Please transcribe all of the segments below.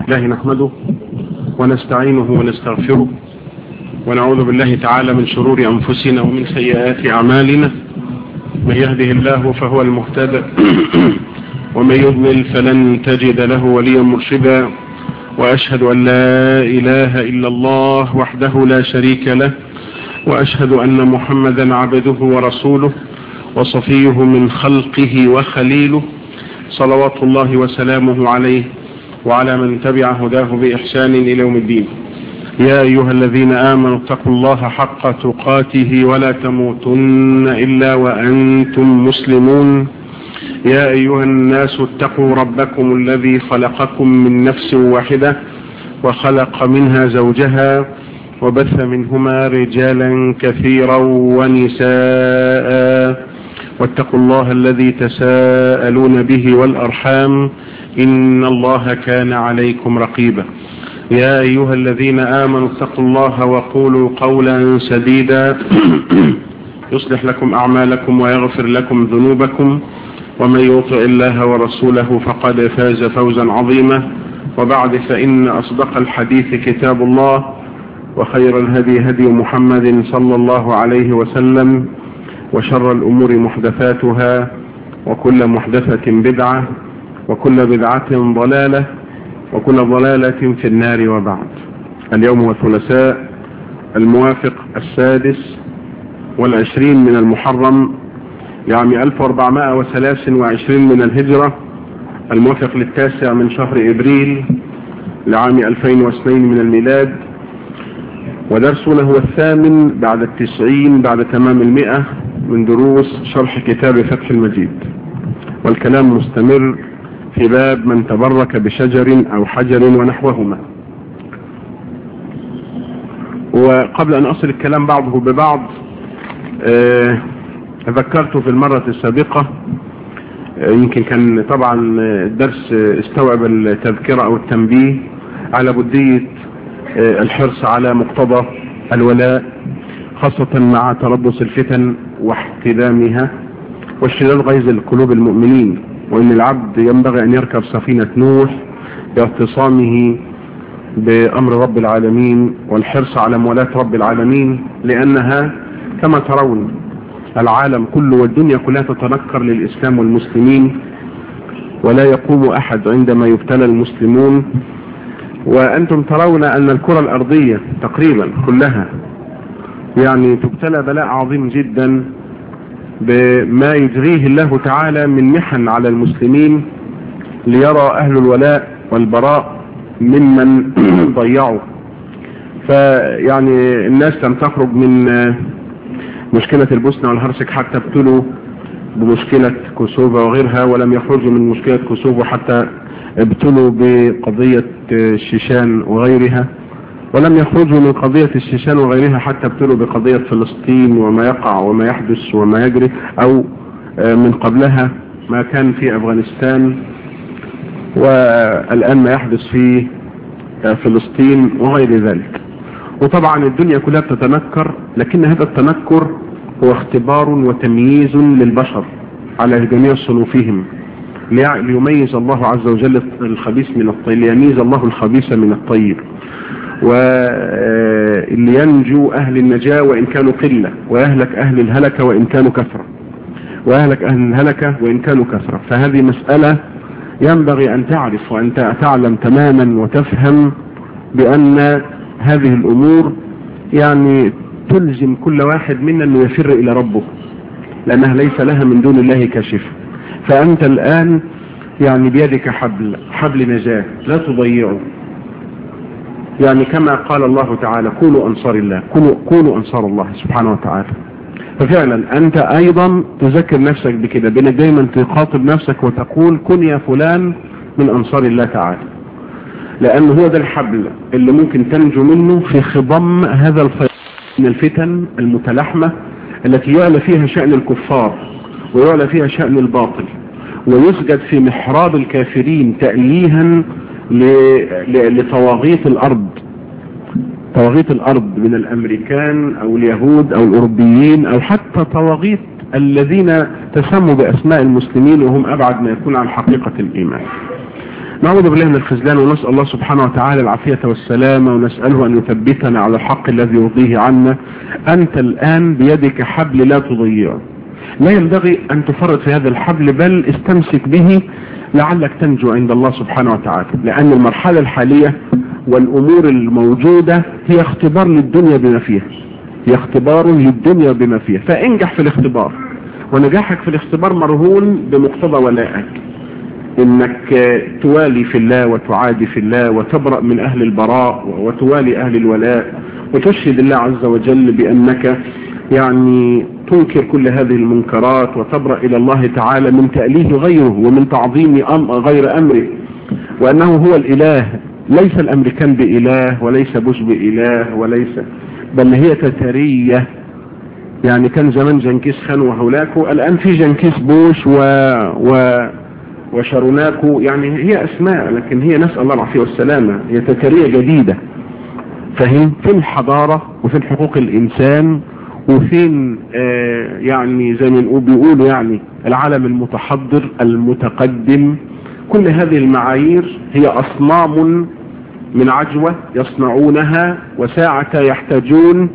الله نحمده ونستعينه ونستغفره ونعوذ بالله تعالى من شرور أنفسنا ومن سيئات أعمالنا من يهده الله فهو المهتد ومن يضلل فلن تجد له وليا مرشدا وأشهد أن لا إله إلا الله وحده لا شريك له وأشهد أن محمدا عبده ورسوله وصفيه من خلقه وخليله صلوات الله وسلامه عليه وعلى من تبع هداه بإحسان إلى يوم الدين يا أيها الذين آمنوا اتقوا الله حق تقاته ولا تموتن إلا وأنتم مسلمون يا أيها الناس اتقوا ربكم الذي خلقكم من نفس واحدة وخلق منها زوجها وبث منهما رجالا كثيرا ونساء واتقوا الله الذي تساءلون به والأرحام إن الله كان عليكم رقيبا يا أيها الذين آمنوا اتقوا الله وقولوا قولا سديدا يصلح لكم أعمالكم ويغفر لكم ذنوبكم ومن يطع الله ورسوله فقد فاز فوزا عظيما وبعد فإن أصدق الحديث كتاب الله وخير الهدي هدي محمد صلى الله عليه وسلم وشر الأمور محدثاتها وكل محدثة بدعة وكل بدعة ضلالة وكل ضلالة في النار وبعد اليوم هو الثلاثاء الموافق السادس والعشرين من المحرم لعام 1423 من الهجرة الموافق للتاسع من شهر إبريل لعام 2002 من الميلاد ودرسنا هو الثامن بعد التسعين بعد تمام المئة من دروس شرح كتاب فتح المجيد والكلام مستمر في باب من تبرك بشجر أو حجر ونحوهما وقبل أن أصل الكلام بعضه ببعض أه ذكرت في المرة السابقة أه يمكن كان طبعا الدرس استوعب التذكرة أو التنبيه على بدية أه الحرص على مقتضى الولاء خاصة مع تربص الفتن واحتدامها واشتداد غيظ القلوب المؤمنين وان العبد ينبغي ان يركب سفينة نوح باعتصامه بامر رب العالمين والحرص على مولاة رب العالمين لانها كما ترون العالم كله والدنيا كلها تتنكر للاسلام والمسلمين ولا يقوم احد عندما يبتلى المسلمون وانتم ترون ان الكرة الارضية تقريبا كلها يعني تبتلى بلاء عظيم جدا بما يجريه الله تعالى من محن على المسلمين ليرى أهل الولاء والبراء ممن ضيعوا فيعني الناس لم تخرج من مشكلة البوسنة والهرسك حتى ابتلوا بمشكلة كوسوفا وغيرها ولم يخرجوا من مشكلة كوسوفا حتى ابتلوا بقضية الشيشان وغيرها ولم يخرجوا من قضية الشيشان وغيرها حتى ابتلوا بقضية فلسطين وما يقع وما يحدث وما يجري او من قبلها ما كان في افغانستان والان ما يحدث في فلسطين وغير ذلك وطبعا الدنيا كلها بتتنكر لكن هذا التنكر هو اختبار وتمييز للبشر على جميع صنوفهم ليميز الله عز وجل الخبيث من الطيب ليميز الله الخبيث من الطيب واللي ينجو أهل النجاة وإن كانوا قلة ويهلك أهل الهلكة وإن كانوا كثرة ويهلك أهل الهلكة وإن كانوا كثرة فهذه مسألة ينبغي أن تعرف وأن تعلم تماما وتفهم بأن هذه الأمور يعني تلزم كل واحد منا أنه يفر إلى ربه لأنها ليس لها من دون الله كاشف فأنت الآن يعني بيدك حبل حبل نجاة لا تضيعه يعني كما قال الله تعالى كونوا أنصار الله كونوا, كونوا أنصار الله سبحانه وتعالى ففعلا أنت أيضا تذكر نفسك بكده بأنك دايما تخاطب نفسك وتقول كن يا فلان من أنصار الله تعالى لأن هو ده الحبل اللي ممكن تنجو منه في خضم هذا الخير من الفتن المتلاحمة التي يعلى فيها شأن الكفار ويعلى فيها شأن الباطل ويسجد في محراب الكافرين تأليها لطواغيت الارض طواغيت الارض من الامريكان او اليهود او الاوروبيين او حتى طواغيت الذين تسموا باسماء المسلمين وهم ابعد ما يكون عن حقيقة الايمان نعوذ بالله من الخذلان ونسأل الله سبحانه وتعالى العافية والسلامة ونسأله أن يثبتنا على الحق الذي يرضيه عنا أنت الآن بيدك حبل لا تضيعه لا ينبغي أن تفرط في هذا الحبل بل استمسك به لعلك تنجو عند الله سبحانه وتعالى لأن المرحلة الحالية والأمور الموجودة هي اختبار للدنيا بما فيها هي اختبار للدنيا بما فيها فانجح في الاختبار ونجاحك في الاختبار مرهون بمقتضى ولائك انك توالي في الله وتعادي في الله وتبرأ من اهل البراء وتوالي اهل الولاء وتشهد الله عز وجل بانك يعني تنكر كل هذه المنكرات وتبرأ الى الله تعالى من تأليه غيره ومن تعظيم أم غير امره وانه هو الاله ليس الامريكان باله وليس بوش باله وليس بل هي تترية يعني كان زمان جنكيز خان وهولاكو الان في جنكيز بوش و, و وشاروناكو يعني هي اسماء لكن هي نسأل الله العافية والسلامة هي تترية جديدة فهم فين الحضارة وفين حقوق الانسان وفين آه يعني زي ما نقول بيقولوا يعني العالم المتحضر المتقدم كل هذه المعايير هي اصنام من عجوة يصنعونها وساعة يحتاجون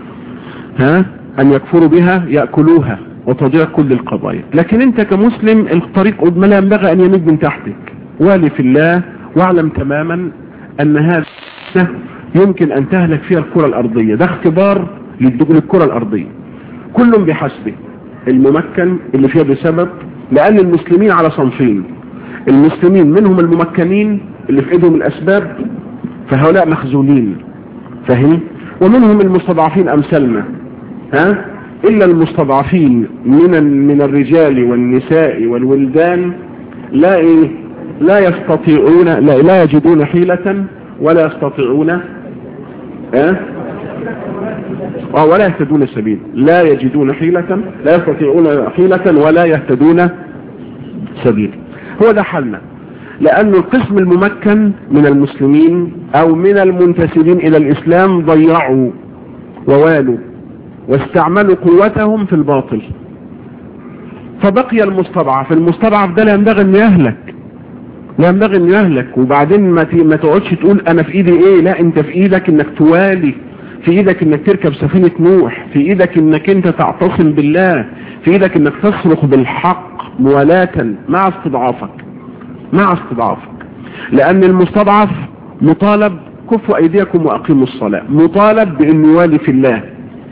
ها ان يكفروا بها يأكلوها وتضيع كل القضايا لكن انت كمسلم الطريق قد ما لا ينبغي ان يمد من تحتك والي في الله واعلم تماما ان هذا يمكن ان تهلك فيها الكرة الارضية ده اختبار للكرة الارضية كل بحسبه الممكن اللي فيها بسبب لان المسلمين على صنفين المسلمين منهم الممكنين اللي في ايدهم الاسباب فهؤلاء مخزولين فهم ومنهم المستضعفين امثالنا ها الا المستضعفين من من الرجال والنساء والولدان لا ايه لا يستطيعون لا, لا يجدون حيلة ولا يستطيعون ها اه ولا يهتدون السبيل لا يجدون حيلة لا يستطيعون حيلة ولا يهتدون سبيل هو ده حلنا لأن القسم الممكن من المسلمين أو من المنتسبين إلى الإسلام ضيعوا ووالوا واستعملوا قوتهم في الباطل فبقي المستضعف المستضعف ده لا ينبغي أن يهلك لا ينبغي أن يهلك وبعدين ما ما تقعدش تقول أنا في إيدي إيه لا أنت في إيدك أنك توالي في إيدك أنك تركب سفينة نوح في إيدك أنك أنت تعتصم بالله في إيدك أنك تصرخ بالحق موالاة مع استضعافك مع استضعافك لأن المستضعف مطالب كفوا أيديكم وأقيموا الصلاة مطالب بأن يوالي في الله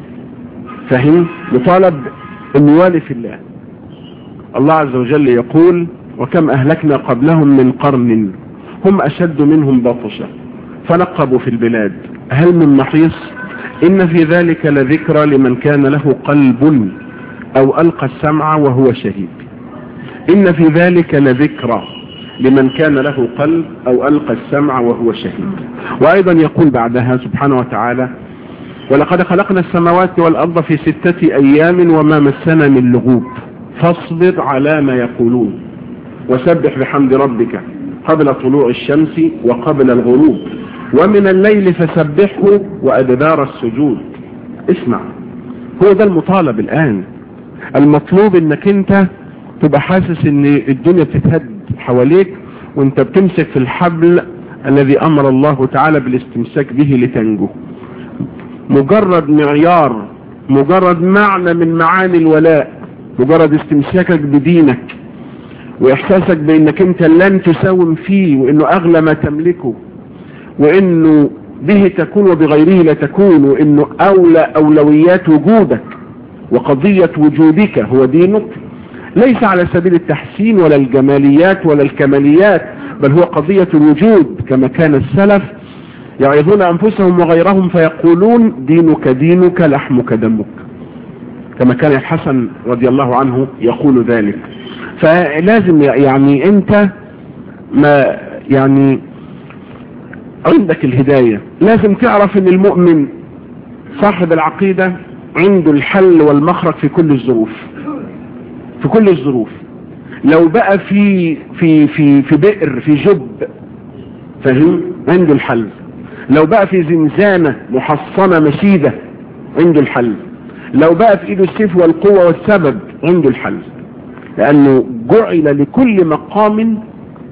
فهم مطالب أن يوالي في الله الله عز وجل يقول وكم أهلكنا قبلهم من قرن هم أشد منهم بطشا فنقبوا في البلاد هل من محيص إن في ذلك لذكرى لمن كان له قلب أو ألقى السمع وهو شهيد إن في ذلك لذكرى لمن كان له قلب أو ألقى السمع وهو شهيد وأيضا يقول بعدها سبحانه وتعالى ولقد خلقنا السماوات والأرض في ستة أيام وما مسنا من لغوب فاصبر على ما يقولون وسبح بحمد ربك قبل طلوع الشمس وقبل الغروب ومن الليل فسبحه وأدبار السجود اسمع هو ده المطالب الآن المطلوب انك انت تبقى حاسس ان الدنيا بتتهد حواليك وانت بتمسك في الحبل الذي امر الله تعالى بالاستمساك به لتنجو مجرد معيار مجرد معنى من معاني الولاء مجرد استمساكك بدينك واحساسك بانك انت لن تساوم فيه وانه اغلى ما تملكه وانه به تكون وبغيره لا تكون وانه اولى اولويات وجودك وقضية وجودك هو دينك ليس على سبيل التحسين ولا الجماليات ولا الكماليات بل هو قضية الوجود كما كان السلف يعظون أنفسهم وغيرهم فيقولون دينك دينك لحمك دمك كما كان الحسن رضي الله عنه يقول ذلك فلازم يعني انت ما يعني عندك الهداية لازم تعرف ان المؤمن صاحب العقيدة عنده الحل والمخرج في كل الظروف في كل الظروف لو بقى في في في في بئر في جب فاهم عنده الحل لو بقى في زنزانة محصنة مشيدة عنده الحل لو بقى في ايده السيف والقوة والسبب عنده الحل لانه جعل لكل مقام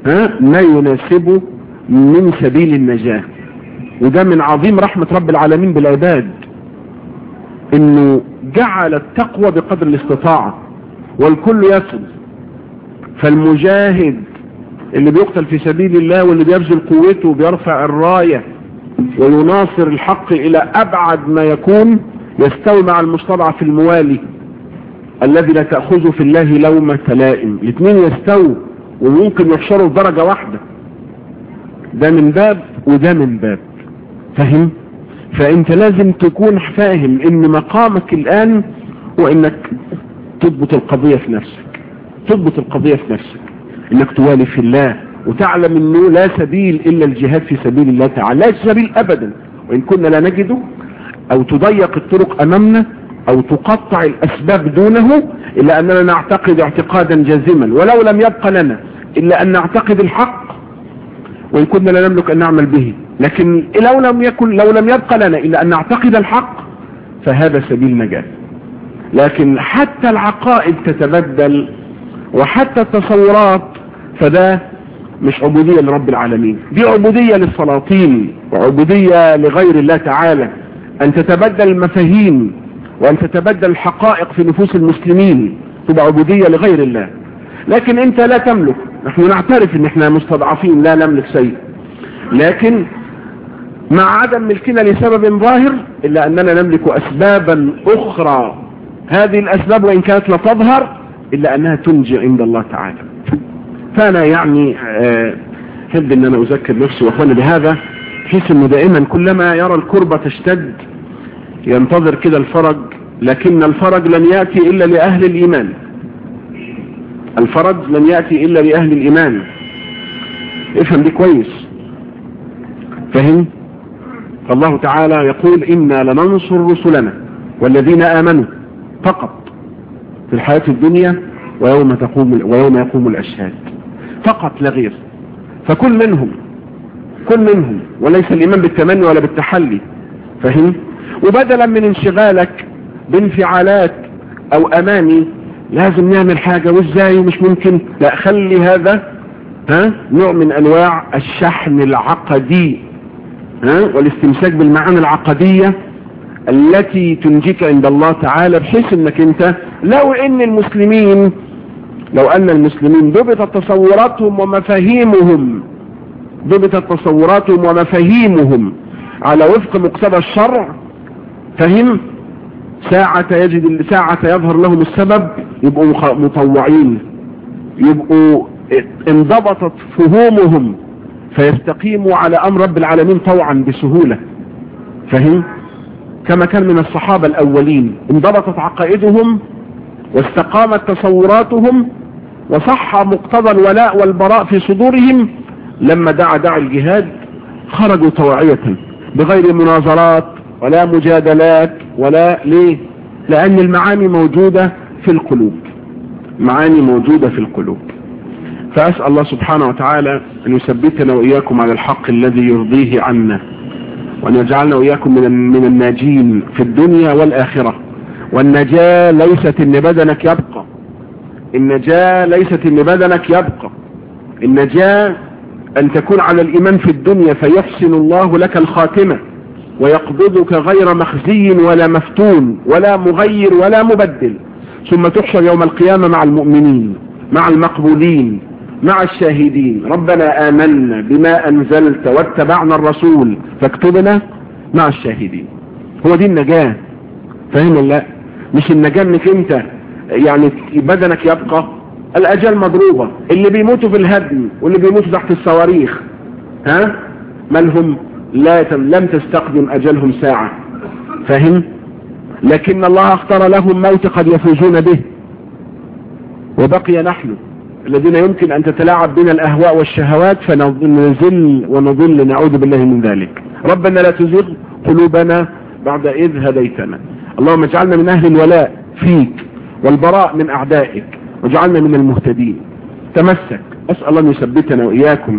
ها ما يناسبه من سبيل النجاة وده من عظيم رحمة رب العالمين بالعباد انه جعل التقوى بقدر الاستطاعة والكل يصل فالمجاهد اللي بيقتل في سبيل الله واللي بيبذل قوته وبيرفع الراية ويناصر الحق الى ابعد ما يكون يستوي مع المستضعف الموالي الذي لا تأخذه في الله لومة لائم الاثنين يستووا وممكن يحشروا درجة واحدة ده من باب وده من باب فهم فانت لازم تكون فاهم ان مقامك الان هو انك تضبط القضية في نفسك تضبط القضية في نفسك انك توالي في الله وتعلم انه لا سبيل الا الجهاد في سبيل الله تعالى لا سبيل ابدا وان كنا لا نجده او تضيق الطرق امامنا او تقطع الاسباب دونه الا اننا نعتقد اعتقادا جازما ولو لم يبق لنا الا ان نعتقد الحق وان كنا لا نملك ان نعمل به لكن لو لم يكن لو لم يبق لنا الا ان نعتقد الحق فهذا سبيل نجاة لكن حتى العقائد تتبدل وحتى التصورات فده مش عبودية لرب العالمين دي عبودية للسلاطين وعبودية لغير الله تعالى ان تتبدل المفاهيم وان تتبدل الحقائق في نفوس المسلمين تبقى عبودية لغير الله لكن انت لا تملك نحن نعترف ان احنا مستضعفين لا نملك شيء لكن مع عدم ملكنا لسبب ظاهر الا اننا نملك اسبابا اخرى هذه الاسباب وان كانت لا تظهر الا انها تنجي عند الله تعالى فانا يعني احب ان انا اذكر نفسي واخواني بهذا بحيث انه دائما كلما يرى الكربة تشتد ينتظر كده الفرج لكن الفرج لن يأتي الا لاهل الايمان الفرج لن يأتي الا لاهل الايمان افهم دي كويس فهم فالله تعالى يقول انا لننصر رسلنا والذين امنوا فقط في الحياة الدنيا ويوم تقوم ويوم يقوم الاشهاد فقط لا غير فكل منهم كل منهم وليس الايمان بالتمني ولا بالتحلي فهم وبدلا من انشغالك بانفعالات او اماني لازم نعمل حاجة وازاي ومش ممكن لا خلي هذا ها نوع من انواع الشحن العقدي ها والاستمساك بالمعاني العقدية التي تنجيك عند الله تعالى بحيث انك انت لو ان المسلمين لو ان المسلمين ضبطت تصوراتهم ومفاهيمهم ضبطت تصوراتهم ومفاهيمهم على وفق مقتضى الشرع فهم ساعة يجد ساعة يظهر لهم السبب يبقوا مطوعين يبقوا انضبطت فهومهم فيستقيموا على امر رب العالمين طوعا بسهولة فهم كما كان من الصحابة الاولين انضبطت عقائدهم واستقامت تصوراتهم وصح مقتضى الولاء والبراء في صدورهم لما دعا داعي الجهاد خرجوا طواعية بغير مناظرات ولا مجادلات ولا ليه لان المعاني موجودة في القلوب معاني موجودة في القلوب فأسأل الله سبحانه وتعالى أن يثبتنا وإياكم على الحق الذي يرضيه عنا وأن يجعلنا وإياكم من من الناجين في الدنيا والآخرة والنجاة ليست إن بدنك يبقى النجاة ليست إن بدنك يبقى النجاة أن تكون على الإيمان في الدنيا فيحسن الله لك الخاتمة ويقبضك غير مخزي ولا مفتون ولا مغير ولا مبدل ثم تحشر يوم القيامة مع المؤمنين مع المقبولين مع الشاهدين ربنا آمنا بما أنزلت واتبعنا الرسول فاكتبنا مع الشاهدين هو دي النجاة فاهم ولا لا مش النجاة انك انت يعني بدنك يبقى الاجال مضروبة اللي بيموتوا في الهدم واللي بيموتوا تحت الصواريخ ها مالهم لا لم تستقدم اجلهم ساعة فاهم لكن الله اختار لهم موت قد يفوزون به وبقي نحن الذين يمكن ان تتلاعب بنا الاهواء والشهوات فنزل ونضل نعوذ بالله من ذلك ربنا لا تزغ قلوبنا بعد اذ هديتنا اللهم اجعلنا من اهل الولاء فيك والبراء من اعدائك واجعلنا من المهتدين تمسك اسأل الله ان يثبتنا واياكم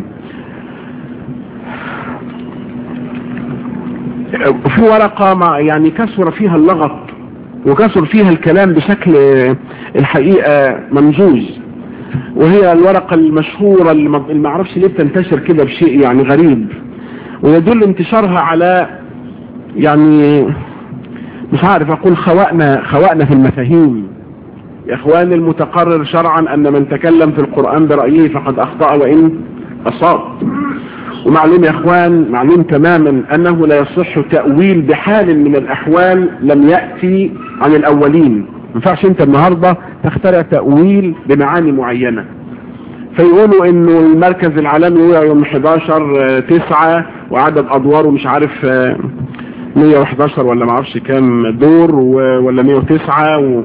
في ورقة مع يعني كسر فيها اللغط وكسر فيها الكلام بشكل الحقيقة منجوز وهي الورقة المشهورة اللي ما اعرفش ليه بتنتشر كده بشيء يعني غريب ويدل انتشارها على يعني مش عارف اقول خواءنا خواءنا في المفاهيم يا اخواني المتقرر شرعا ان من تكلم في القرآن برأيه فقد اخطأ وان اصاب ومعلوم يا اخوان معلوم تماما انه لا يصح تأويل بحال من الاحوال لم يأتي عن الاولين ما ينفعش انت النهاردة تخترع تأويل بمعاني معينة فيقولوا انه المركز العالمي وقع يوم 11 9 وعدد ادواره مش عارف 111 ولا ما اعرفش كام دور ولا 109 و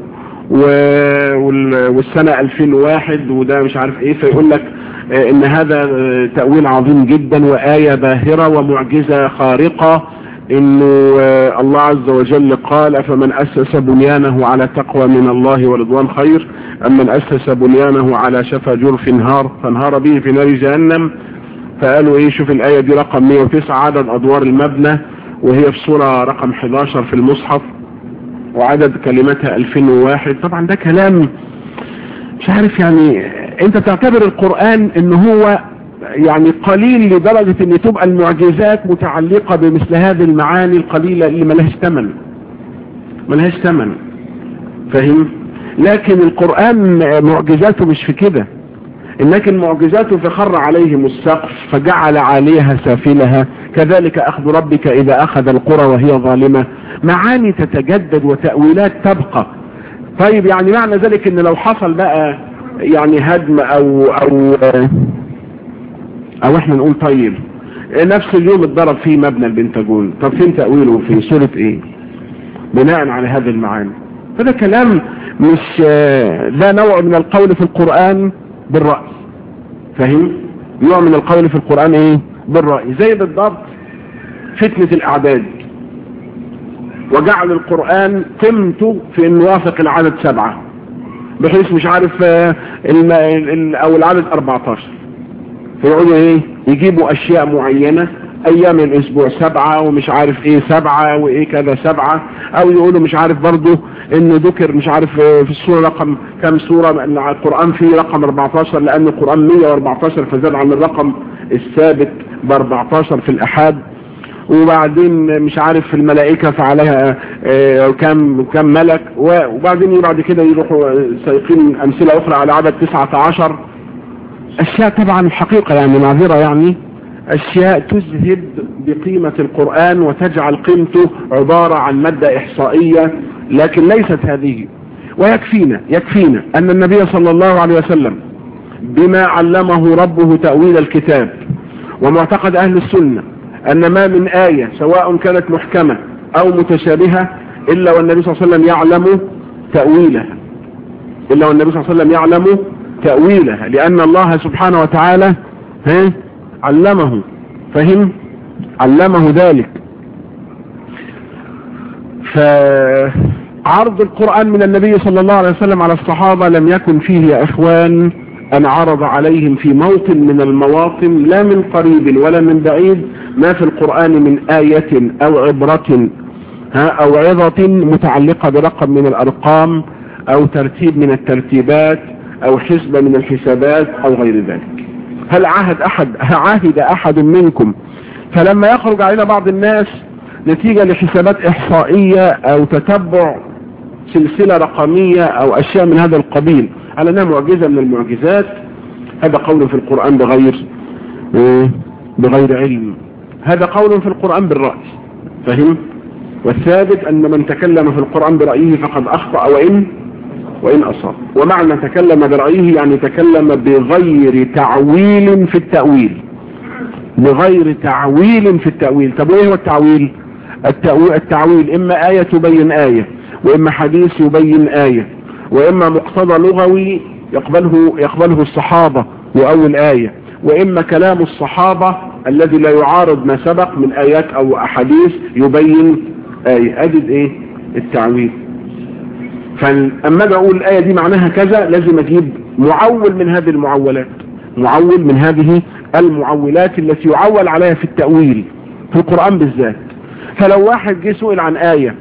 والسنة 2001 وده مش عارف ايه فيقول لك ان هذا تأويل عظيم جدا وآية باهرة ومعجزة خارقة انه الله عز وجل قال افمن اسس بنيانه على تقوى من الله ورضوان خير ام من اسس بنيانه على شفا جرف نهار فانهار به في نار جهنم فقالوا ايه شوف الاية دي رقم 109 عدد ادوار المبنى وهي في سورة رقم 11 في المصحف وعدد كلماتها 2001 طبعا ده كلام مش عارف يعني انت تعتبر القرآن ان هو يعني قليل لدرجة ان تبقى المعجزات متعلقة بمثل هذه المعاني القليلة اللي ملهاش ثمن ملهاش ثمن فاهم لكن القرآن معجزاته مش في كده لكن معجزاته فخر عليهم السقف فجعل عليها سافلها كذلك أخذ ربك إذا أخذ القرى وهي ظالمة معاني تتجدد وتأويلات تبقى طيب يعني معنى ذلك ان لو حصل بقى يعني هدم او او او احنا نقول طيب نفس اليوم اتضرب فيه مبنى البنتاجون طب فين تأويله في سورة ايه بناء على هذه المعاني فده كلام مش ده نوع من القول في القرآن بالرأي فاهم نوع من القول في القرآن ايه بالرأي زي بالضبط فتنة الاعداد وجعل القرآن قيمته في انه يوافق العدد سبعة بحيث مش عارف الم... او العدد 14 فيقعدوا ايه يجيبوا اشياء معينة ايام الاسبوع سبعة ومش عارف ايه سبعة وايه كذا سبعة او يقولوا مش عارف برضو انه ذكر مش عارف في السورة رقم كم سورة القرآن فيه رقم 14 لان القرآن 114 فزاد عن الرقم الثابت ب 14 في الاحاد وبعدين مش عارف الملائكة فعليها كم كم ملك وبعدين بعد كده يروحوا سايقين امثلة اخرى على عدد 19 اشياء طبعا الحقيقة يعني معذرة يعني اشياء تذهب بقيمة القرآن وتجعل قيمته عبارة عن مادة احصائية لكن ليست هذه ويكفينا يكفينا ان النبي صلى الله عليه وسلم بما علمه ربه تأويل الكتاب ومعتقد اهل السنة ان ما من آية سواء كانت محكمة او متشابهة الا والنبي صلى الله عليه وسلم يعلم تأويلها الا والنبي صلى الله عليه وسلم يعلم تأويلها لان الله سبحانه وتعالى ها علمه فهم علمه ذلك فعرض القرآن من النبي صلى الله عليه وسلم على الصحابة لم يكن فيه يا اخوان ان عرض عليهم في موطن من المواطن لا من قريب ولا من بعيد ما في القرآن من آية او عبرة ها او عظة متعلقة برقم من الارقام او ترتيب من الترتيبات او حسبة من الحسابات او غير ذلك هل عهد احد عاهد احد منكم فلما يخرج علينا بعض الناس نتيجة لحسابات احصائية او تتبع سلسلة رقمية او اشياء من هذا القبيل على انها معجزة من المعجزات هذا قول في القرآن بغير بغير علم هذا قول في القرآن بالرأي فهم والثابت ان من تكلم في القرآن برأيه فقد اخطأ وان وإن أصاب ومعنى تكلم برأيه يعني تكلم بغير تعويل في التأويل بغير تعويل في التأويل طب ايه هو التعويل التأويل, التعويل اما آية تبين آية واما حديث يبين آية واما مقتضى لغوي يقبله, يقبله الصحابة وأول آية واما كلام الصحابة الذي لا يعارض ما سبق من آيات او أحاديث يبين آية أجد ايه التعويل فاما اجي اقول الايه دي معناها كذا لازم اجيب معول من هذه المعولات معول من هذه المعولات التي يعول عليها في التأويل في القرآن بالذات فلو واحد جه سئل عن آية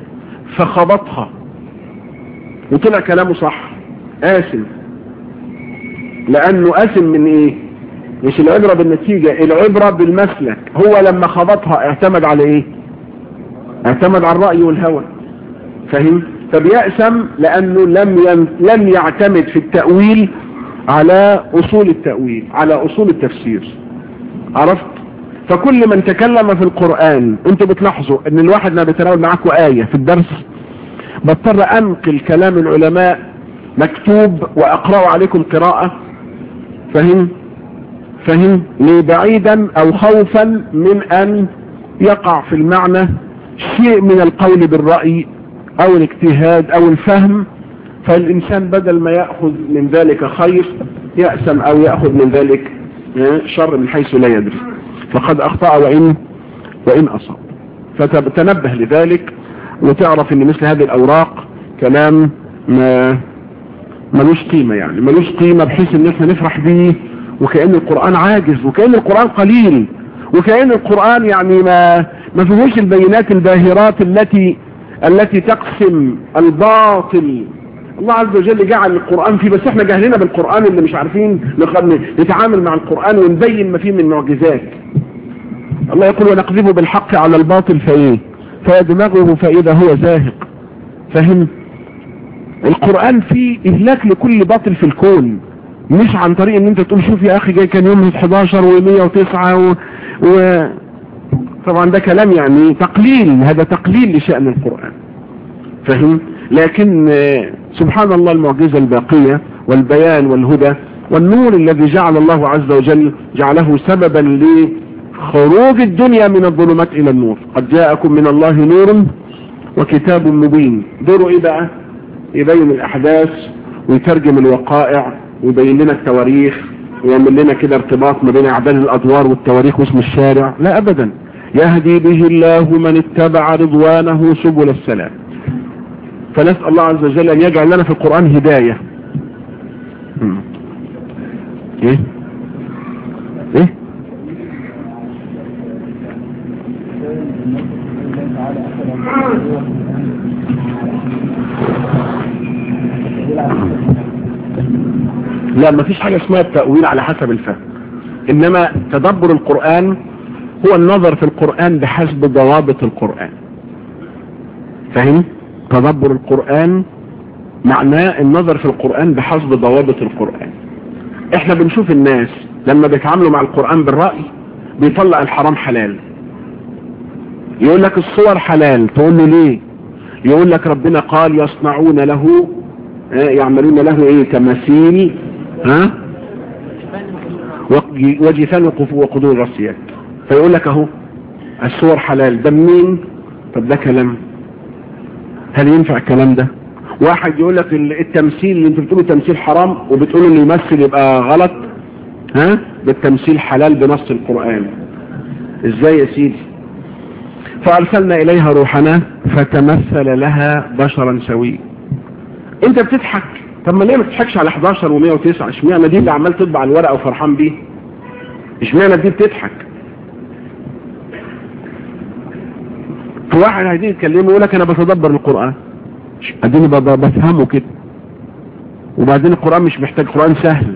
فخبطها وطلع كلامه صح آسف لانه قاسم من ايه مش العبرة بالنتيجة العبرة بالمسلك هو لما خبطها اعتمد على ايه اعتمد على الرأي والهوى فهم فبيأسم لانه لم ين... لم يعتمد في التأويل على اصول التأويل على اصول التفسير عرفت فكل من تكلم في القرآن انتوا بتلاحظوا ان الواحد ما بيتناول معاكم آية في الدرس بضطر انقل كلام العلماء مكتوب واقرأه عليكم قراءة فهم فهم ليه بعيدا او خوفا من ان يقع في المعنى شيء من القول بالرأي او الاجتهاد او الفهم فالانسان بدل ما يأخذ من ذلك خير يأسم او يأخذ من ذلك شر من حيث لا يدري فقد اخطأ وان وان اصاب فتنبه لذلك وتعرف ان مثل هذه الاوراق كلام ما ملوش قيمة يعني ملوش قيمة بحيث ان احنا نفرح بيه وكأن القرآن عاجز وكأن القرآن قليل وكأن القرآن يعني ما ما فيهوش البينات الباهرات التي التي تقسم الباطل الله عز وجل جعل القرآن فيه بس احنا جاهلين بالقرآن اللي مش عارفين نتعامل مع القرآن ونبين ما فيه من معجزات الله يقول ونقذف بالحق على الباطل فايه فيدمغه فإذا هو زاهق فهم القرآن فيه إهلاك لكل باطل في الكون مش عن طريق ان انت تقول شوف يا اخي جاي كان يوم 11 و109 و... و... طبعا ده كلام يعني تقليل هذا تقليل لشأن القرآن فهم لكن سبحان الله المعجزة الباقية والبيان والهدى والنور الذي جعل الله عز وجل جعله سببا لخروج الدنيا من الظلمات الى النور قد جاءكم من الله نور وكتاب مبين دوره ايه بقى يبين الاحداث ويترجم الوقائع ويبين لنا التواريخ ويعمل لنا كده ارتباط ما بين اعداد الادوار والتواريخ واسم الشارع لا ابدا يهدي به الله من اتبع رضوانه سبل السلام فنسأل الله عز وجل ان يجعل لنا في القرآن هداية ايه ايه لا ما فيش حاجة اسمها التأويل على حسب الفهم انما تدبر القرآن هو النظر في القرآن بحسب ضوابط القرآن فهم تدبر القرآن معناه النظر في القرآن بحسب ضوابط القرآن احنا بنشوف الناس لما بيتعاملوا مع القرآن بالرأي بيطلع الحرام حلال يقول لك الصور حلال تقول له ليه يقول لك ربنا قال يصنعون له يعملون له ايه تماثيل ها وجفان وقدور راسيات فيقول لك اهو الصور حلال ده منين طب ده كلام هل ينفع الكلام ده واحد يقول لك التمثيل اللي انت بتقوله تمثيل حرام وبتقول اللي يمثل يبقى غلط ها بالتمثيل حلال بنص القرآن ازاي يا سيدي فارسلنا اليها روحنا فتمثل لها بشرا سويا انت بتضحك طب ما ليه ما تضحكش على 11 و109 اشمعنى دي اللي عمال تطبع الورقه وفرحان بيه اشمعنى دي بتضحك في واحد هيجي يتكلمه يقول لك انا بتدبر القران اديني بفهمه كده وبعدين القران مش محتاج قران سهل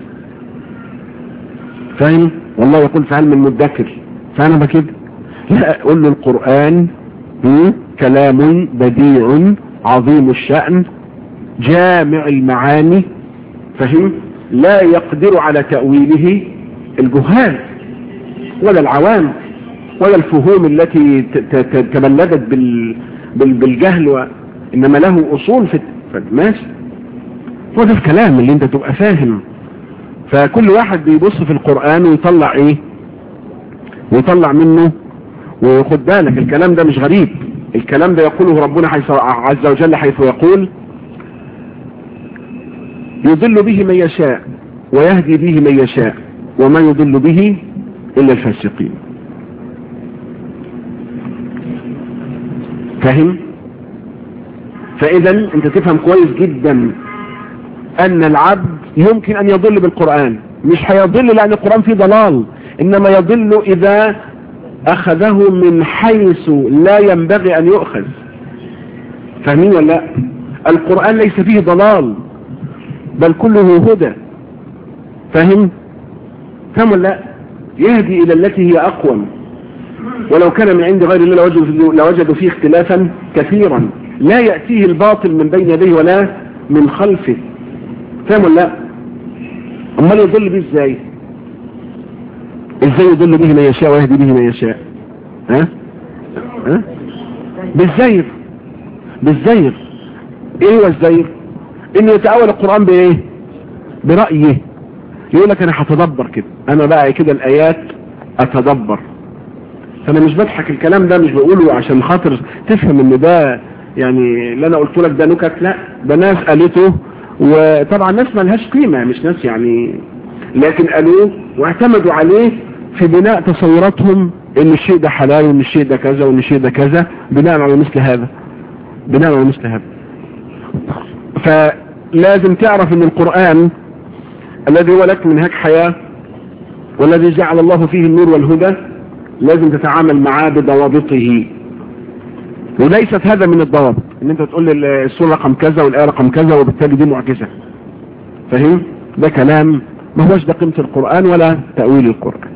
فاهم والله يقول فهل من مدكر فانا بكده لا اقول له القران كلام بديع عظيم الشأن جامع المعاني فهم لا يقدر على تأويله الجهال ولا العوام ولا الفهوم التي تبلدت بالجهل و... انما له اصول في ماشي هو ده الكلام اللي انت تبقى فاهم فكل واحد بيبص في القرآن ويطلع ايه ويطلع منه وخد بالك الكلام ده مش غريب الكلام ده يقوله ربنا حيث عز وجل حيث يقول يضل به من يشاء ويهدي به من يشاء وما يضل به إلا الفاسقين فهم فإذا أنت تفهم كويس جدا أن العبد يمكن أن يضل بالقرآن مش هيضل لأن القرآن فيه ضلال إنما يضل إذا أخذه من حيث لا ينبغي أن يؤخذ فاهمين ولا لا القرآن ليس فيه ضلال بل كله هدى فاهم فاهم ولا لا يهدي الى التي هي اقوم ولو كان من عند غير الله لوجدوا, لوجدوا فيه اختلافا كثيرا لا يأتيه الباطل من بين يديه ولا من خلفه فاهم ولا لا امال يضل به ازاي ازاي يضل به من يشاء ويهدي به من يشاء ها ها بالزير بالزير ايه هو الزير انه يتأول القرآن بايه برأيه يقول لك انا هتدبر كده انا بقى كده الايات اتدبر فانا مش بضحك الكلام ده مش بقوله عشان خاطر تفهم ان ده يعني اللي انا قلت لك ده نكت لا ده ناس قالته وطبعا ناس ما لهاش قيمة مش ناس يعني لكن قالوه واعتمدوا عليه في بناء تصوراتهم ان الشيء ده حلال وان الشيء ده كذا وان الشيء ده كذا بناء على مثل هذا بناء على مثل هذا فلازم تعرف ان القرآن الذي هو لك منهاج حياة والذي جعل الله فيه النور والهدى لازم تتعامل معاه بضوابطه وليست هذا من الضوابط ان انت تقول لي السورة رقم كذا والآية رقم كذا وبالتالي دي معجزة فاهم ده كلام ما هوش ده قيمة القرآن ولا تأويل القرآن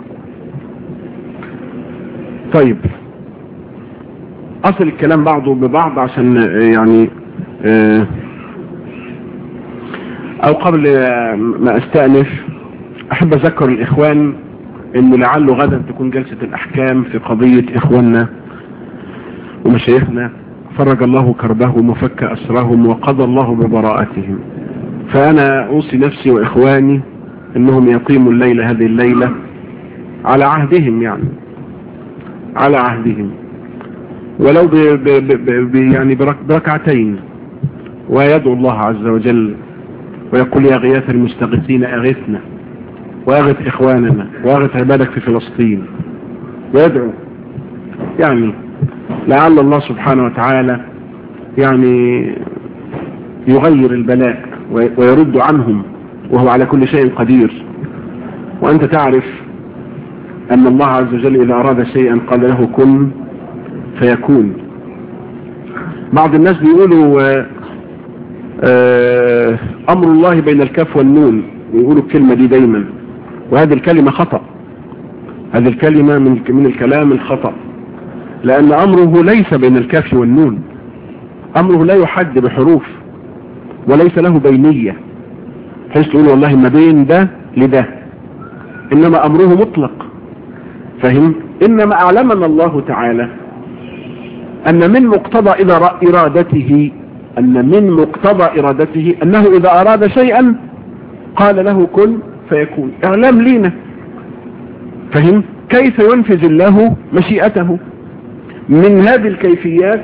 طيب اصل الكلام بعضه ببعض عشان يعني او قبل ما استأنف احب اذكر الاخوان انه لعله غدا تكون جلسة الاحكام في قضية اخواننا ومشايخنا فرج الله كربهم وفك اسرهم وقضى الله ببراءتهم فانا اوصي نفسي واخواني انهم يقيموا الليلة هذه الليلة على عهدهم يعني على عهدهم ولو ب ب ب ب يعني بركعتين ويدعو الله عز وجل ويقول يا غياث المستغيثين اغثنا واغث اخواننا واغث عبادك في فلسطين ويدعو يعني لعل الله سبحانه وتعالى يعني يغير البلاء ويرد عنهم وهو على كل شيء قدير وانت تعرف ان الله عز وجل اذا اراد شيئا قال له كن فيكون بعض الناس بيقولوا امر الله بين الكاف والنون ويقولوا الكلمة دي دايما وهذه الكلمة خطأ هذه الكلمة من من الكلام الخطأ لأن أمره ليس بين الكاف والنون أمره لا يحد بحروف وليس له بينية حيث تقول والله ما بين ده لده إنما أمره مطلق فهم إنما أعلمنا الله تعالى أن من مقتضى إرادته أن من مقتضى إرادته أنه إذا أراد شيئا قال له كن فيكون إعلام لينا فهم كيف ينفذ الله مشيئته من هذه الكيفيات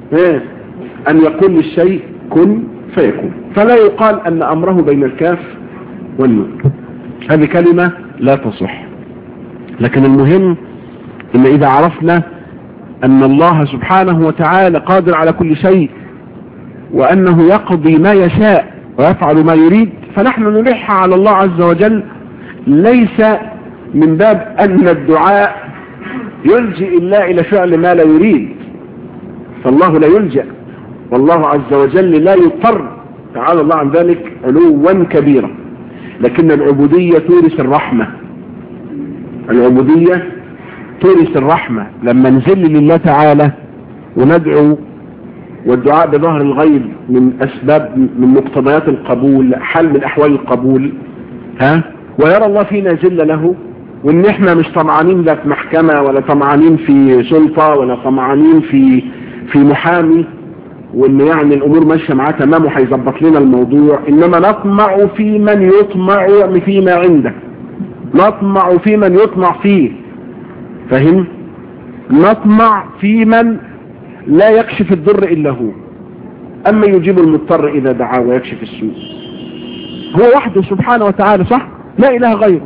أن يقول للشيء كن فيكون فلا يقال أن أمره بين الكاف والنون هذه كلمة لا تصح لكن المهم إن إذا عرفنا أن الله سبحانه وتعالى قادر على كل شيء وأنه يقضي ما يشاء ويفعل ما يريد فنحن نلح على الله عز وجل ليس من باب أن الدعاء يلجئ الله إلى فعل ما لا يريد فالله لا يلجأ والله عز وجل لا يضطر تعالى الله عن ذلك علوا كبيرا لكن العبودية تورث الرحمة العبودية تورث الرحمة لما نزل لله تعالى وندعو والدعاء بظهر الغيب من أسباب من مقتضيات القبول حل من أحوال القبول ها ويرى الله فينا زل له وان احنا مش طمعانين لا في محكمة ولا طمعانين في سلطة ولا طمعانين في في محامي وان يعني الامور ماشيه معاه تمام وهيظبط لنا الموضوع انما نطمع في من يطمع فيما عنده نطمع في من يطمع فيه فهم نطمع في من لا يكشف الضر الا هو اما يجيب المضطر اذا دعاه ويكشف السوء هو وحده سبحانه وتعالى صح لا اله غيره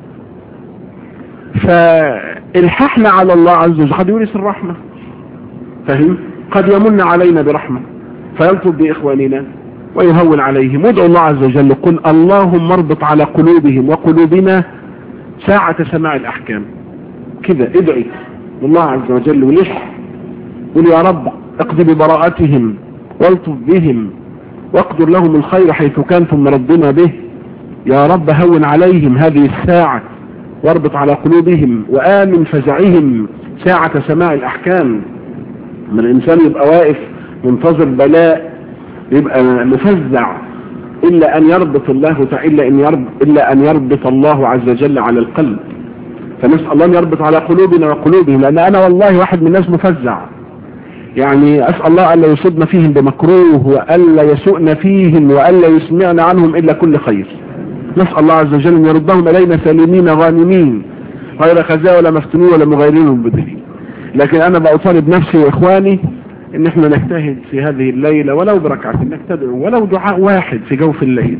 فالححنا على الله عز وجل قد يورث الرحمة فهم قد يمن علينا برحمة فيلطف بإخواننا ويهون عليهم وادعوا الله عز وجل قل اللهم اربط على قلوبهم وقلوبنا ساعة سماع الأحكام كذا ادعي الله عز وجل ولح قل يا رب اقضي ببراءتهم والطف بهم واقدر لهم الخير حيث كان ثم ردنا به يا رب هون عليهم هذه الساعة واربط على قلوبهم وآمن فزعهم ساعة سماع الأحكام من الإنسان يبقى واقف منتظر بلاء يبقى مفزع إلا أن يربط الله تعالى إن يربط إلا أن يربط الله عز وجل على القلب فنسأل الله أن يربط على قلوبنا وقلوبهم لأن أنا والله واحد من الناس مفزع يعني أسأل الله ألا يصبنا فيهم بمكروه وألا يسؤنا فيهم وألا يسمعنا عنهم إلا كل خير نسأل الله عز وجل أن يردهم إلينا سالمين غانمين غير خزاء ولا مفتونين ولا مغيرين مبدلين لكن أنا بأطالب نفسي وإخواني إن احنا نجتهد في هذه الليلة ولو بركعة إنك تدعو ولو دعاء واحد في جوف الليل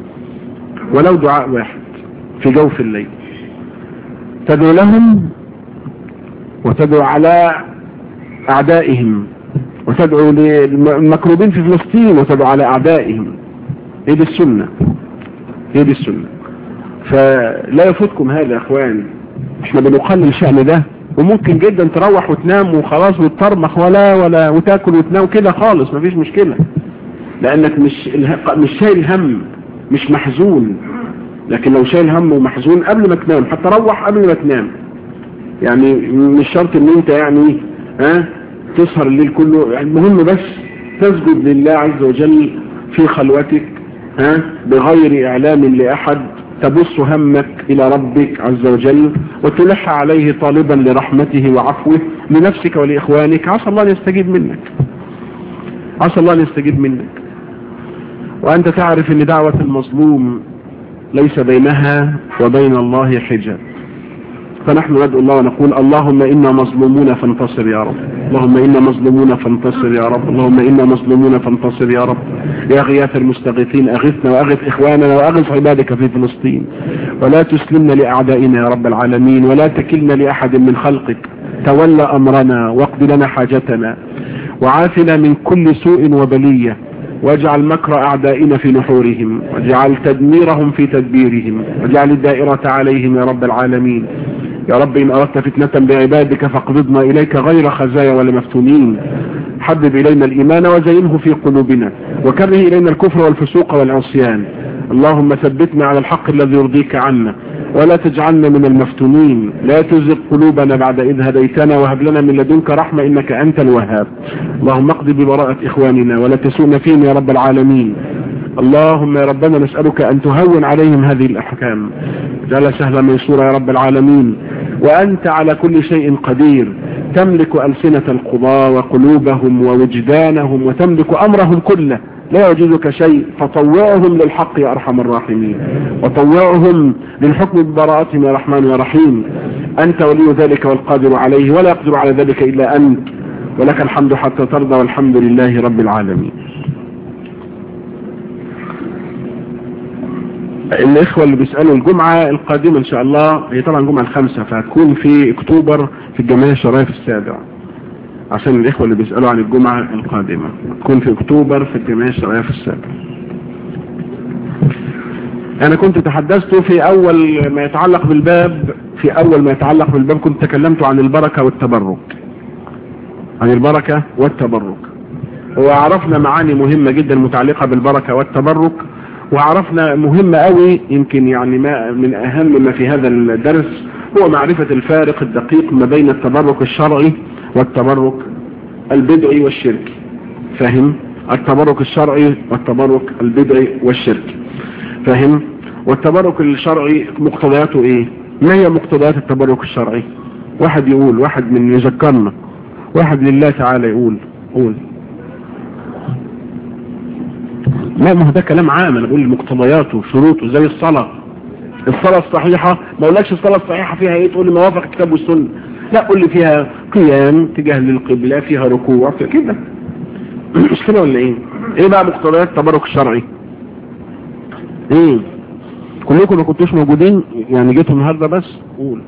ولو دعاء واحد في جوف الليل تدعو لهم وتدعو على أعدائهم وتدعو للمكروبين في فلسطين وتدعو على أعدائهم هي دي السنة هي دي السنة فلا يفوتكم هذا يا اخوان احنا بنقلل شأن ده وممكن جدا تروح وتنام وخلاص وتطرمخ ولا ولا وتاكل وتنام كده خالص مفيش مشكلة لانك مش مش شايل هم مش محزون لكن لو شايل هم ومحزون قبل ما تنام حتى روح قبل ما تنام يعني مش شرط ان انت يعني ها تسهر الليل كله يعني المهم بس تسجد لله عز وجل في خلوتك ها بغير اعلام لاحد تبص همك الى ربك عز وجل وتلح عليه طالبا لرحمته وعفوه لنفسك ولاخوانك عسى الله ان يستجيب منك عسى الله ان يستجيب منك وانت تعرف ان دعوة المظلوم ليس بينها وبين الله حجاب فنحن ندعو الله ونقول اللهم إنا مظلومون فانتصر يا رب اللهم إنا مظلومون فانتصر يا رب اللهم إنا مظلومون فانتصر يا رب يا غياث المستغيثين أغثنا وأغث إخواننا وأغث عبادك في فلسطين ولا تسلمنا لأعدائنا يا رب العالمين ولا تكلنا لأحد من خلقك تولى أمرنا واقض لنا حاجتنا وعافنا من كل سوء وبلية واجعل مكر أعدائنا في نحورهم واجعل تدميرهم في تدبيرهم واجعل الدائرة عليهم يا رب العالمين يا رب إن أردت فتنة بعبادك فاقبضنا إليك غير خزايا ولا مفتونين حبب إلينا الإيمان وزينه في قلوبنا وكره إلينا الكفر والفسوق والعصيان اللهم ثبتنا على الحق الذي يرضيك عنا ولا تجعلنا من المفتونين لا تزغ قلوبنا بعد إذ هديتنا وهب لنا من لدنك رحمة إنك أنت الوهاب اللهم اقض ببراءة إخواننا ولا تسونا فيهم يا رب العالمين اللهم يا ربنا نسألك أن تهون عليهم هذه الأحكام جل سهلا ميسورا يا رب العالمين وأنت على كل شيء قدير تملك ألسنة القضاة وقلوبهم ووجدانهم وتملك أمرهم كله لا يعجزك شيء فطوعهم للحق يا أرحم الراحمين وطوعهم للحكم ببراءتهم يا رحمن يا رحيم أنت ولي ذلك والقادر عليه ولا يقدر على ذلك إلا أنت ولك الحمد حتى ترضى والحمد لله رب العالمين الإخوة اللي بيسألوا الجمعة القادمة إن شاء الله هي طبعا الجمعة الخامسة فهتكون في أكتوبر في الجمعية الشرعية في السابع عشان الإخوة اللي بيسألوا عن الجمعة القادمة تكون في أكتوبر في الجمعية الشرعية في السابع أنا كنت تحدثت في أول ما يتعلق بالباب في أول ما يتعلق بالباب كنت تكلمت عن البركة والتبرك عن البركة والتبرك وعرفنا معاني مهمة جدا متعلقة بالبركة والتبرك وعرفنا مهمة قوي يمكن يعني ما من أهم ما في هذا الدرس هو معرفة الفارق الدقيق ما بين التبرك الشرعي والتبرك البدعي والشركي فاهم التبرك الشرعي والتبرك البدعي والشركي فاهم والتبرك الشرعي مقتضياته ايه ما هي مقتضيات التبرك الشرعي واحد يقول واحد من يذكرنا واحد لله تعالى يقول قول لا ما هو ده كلام عام انا بقول مقتضياته شروطه زي الصلاة الصلاة الصحيحة ما اقولكش الصلاة الصحيحة فيها ايه تقول لي ما وافق الكتاب والسنة لا قول لي فيها قيام تجاه للقبلة فيها ركوع فيها كده مش كده ولا ايه ايه بقى مقتضيات التبرك الشرعي ايه كلكم ما كنتوش موجودين يعني جيتوا النهارده بس قول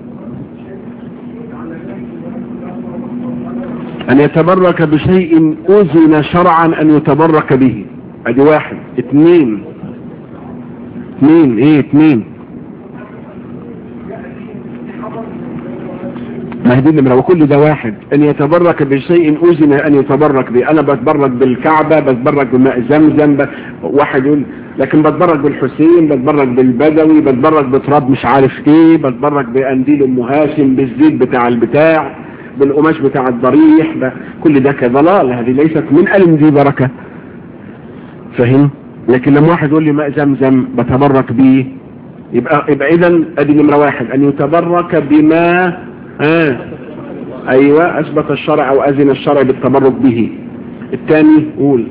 ان يتبرك بشيء اذن شرعا ان يتبرك به ادي واحد اتنين اتنين ايه اتنين ما هي دي النمرة وكل ده واحد ان يتبرك بشيء اذن ان يتبرك به انا بتبرك بالكعبة بتبرك بماء زمزم ب... واحد يقول لكن بتبرك بالحسين بتبرك بالبدوي بتبرك بتراب مش عارف ايه بتبرك بقنديل ام هاشم بالزيت بتاع البتاع بالقماش بتاع الضريح ده كل ده كضلال هذه ليست من قال دي بركة فهم لكن لما واحد يقول لي ماء زمزم بتبرك بيه يبقى يبقى اذا ادي نمره واحد ان يتبرك بما آه ايوه اثبت الشرع او اذن الشرع بالتبرك به الثاني قول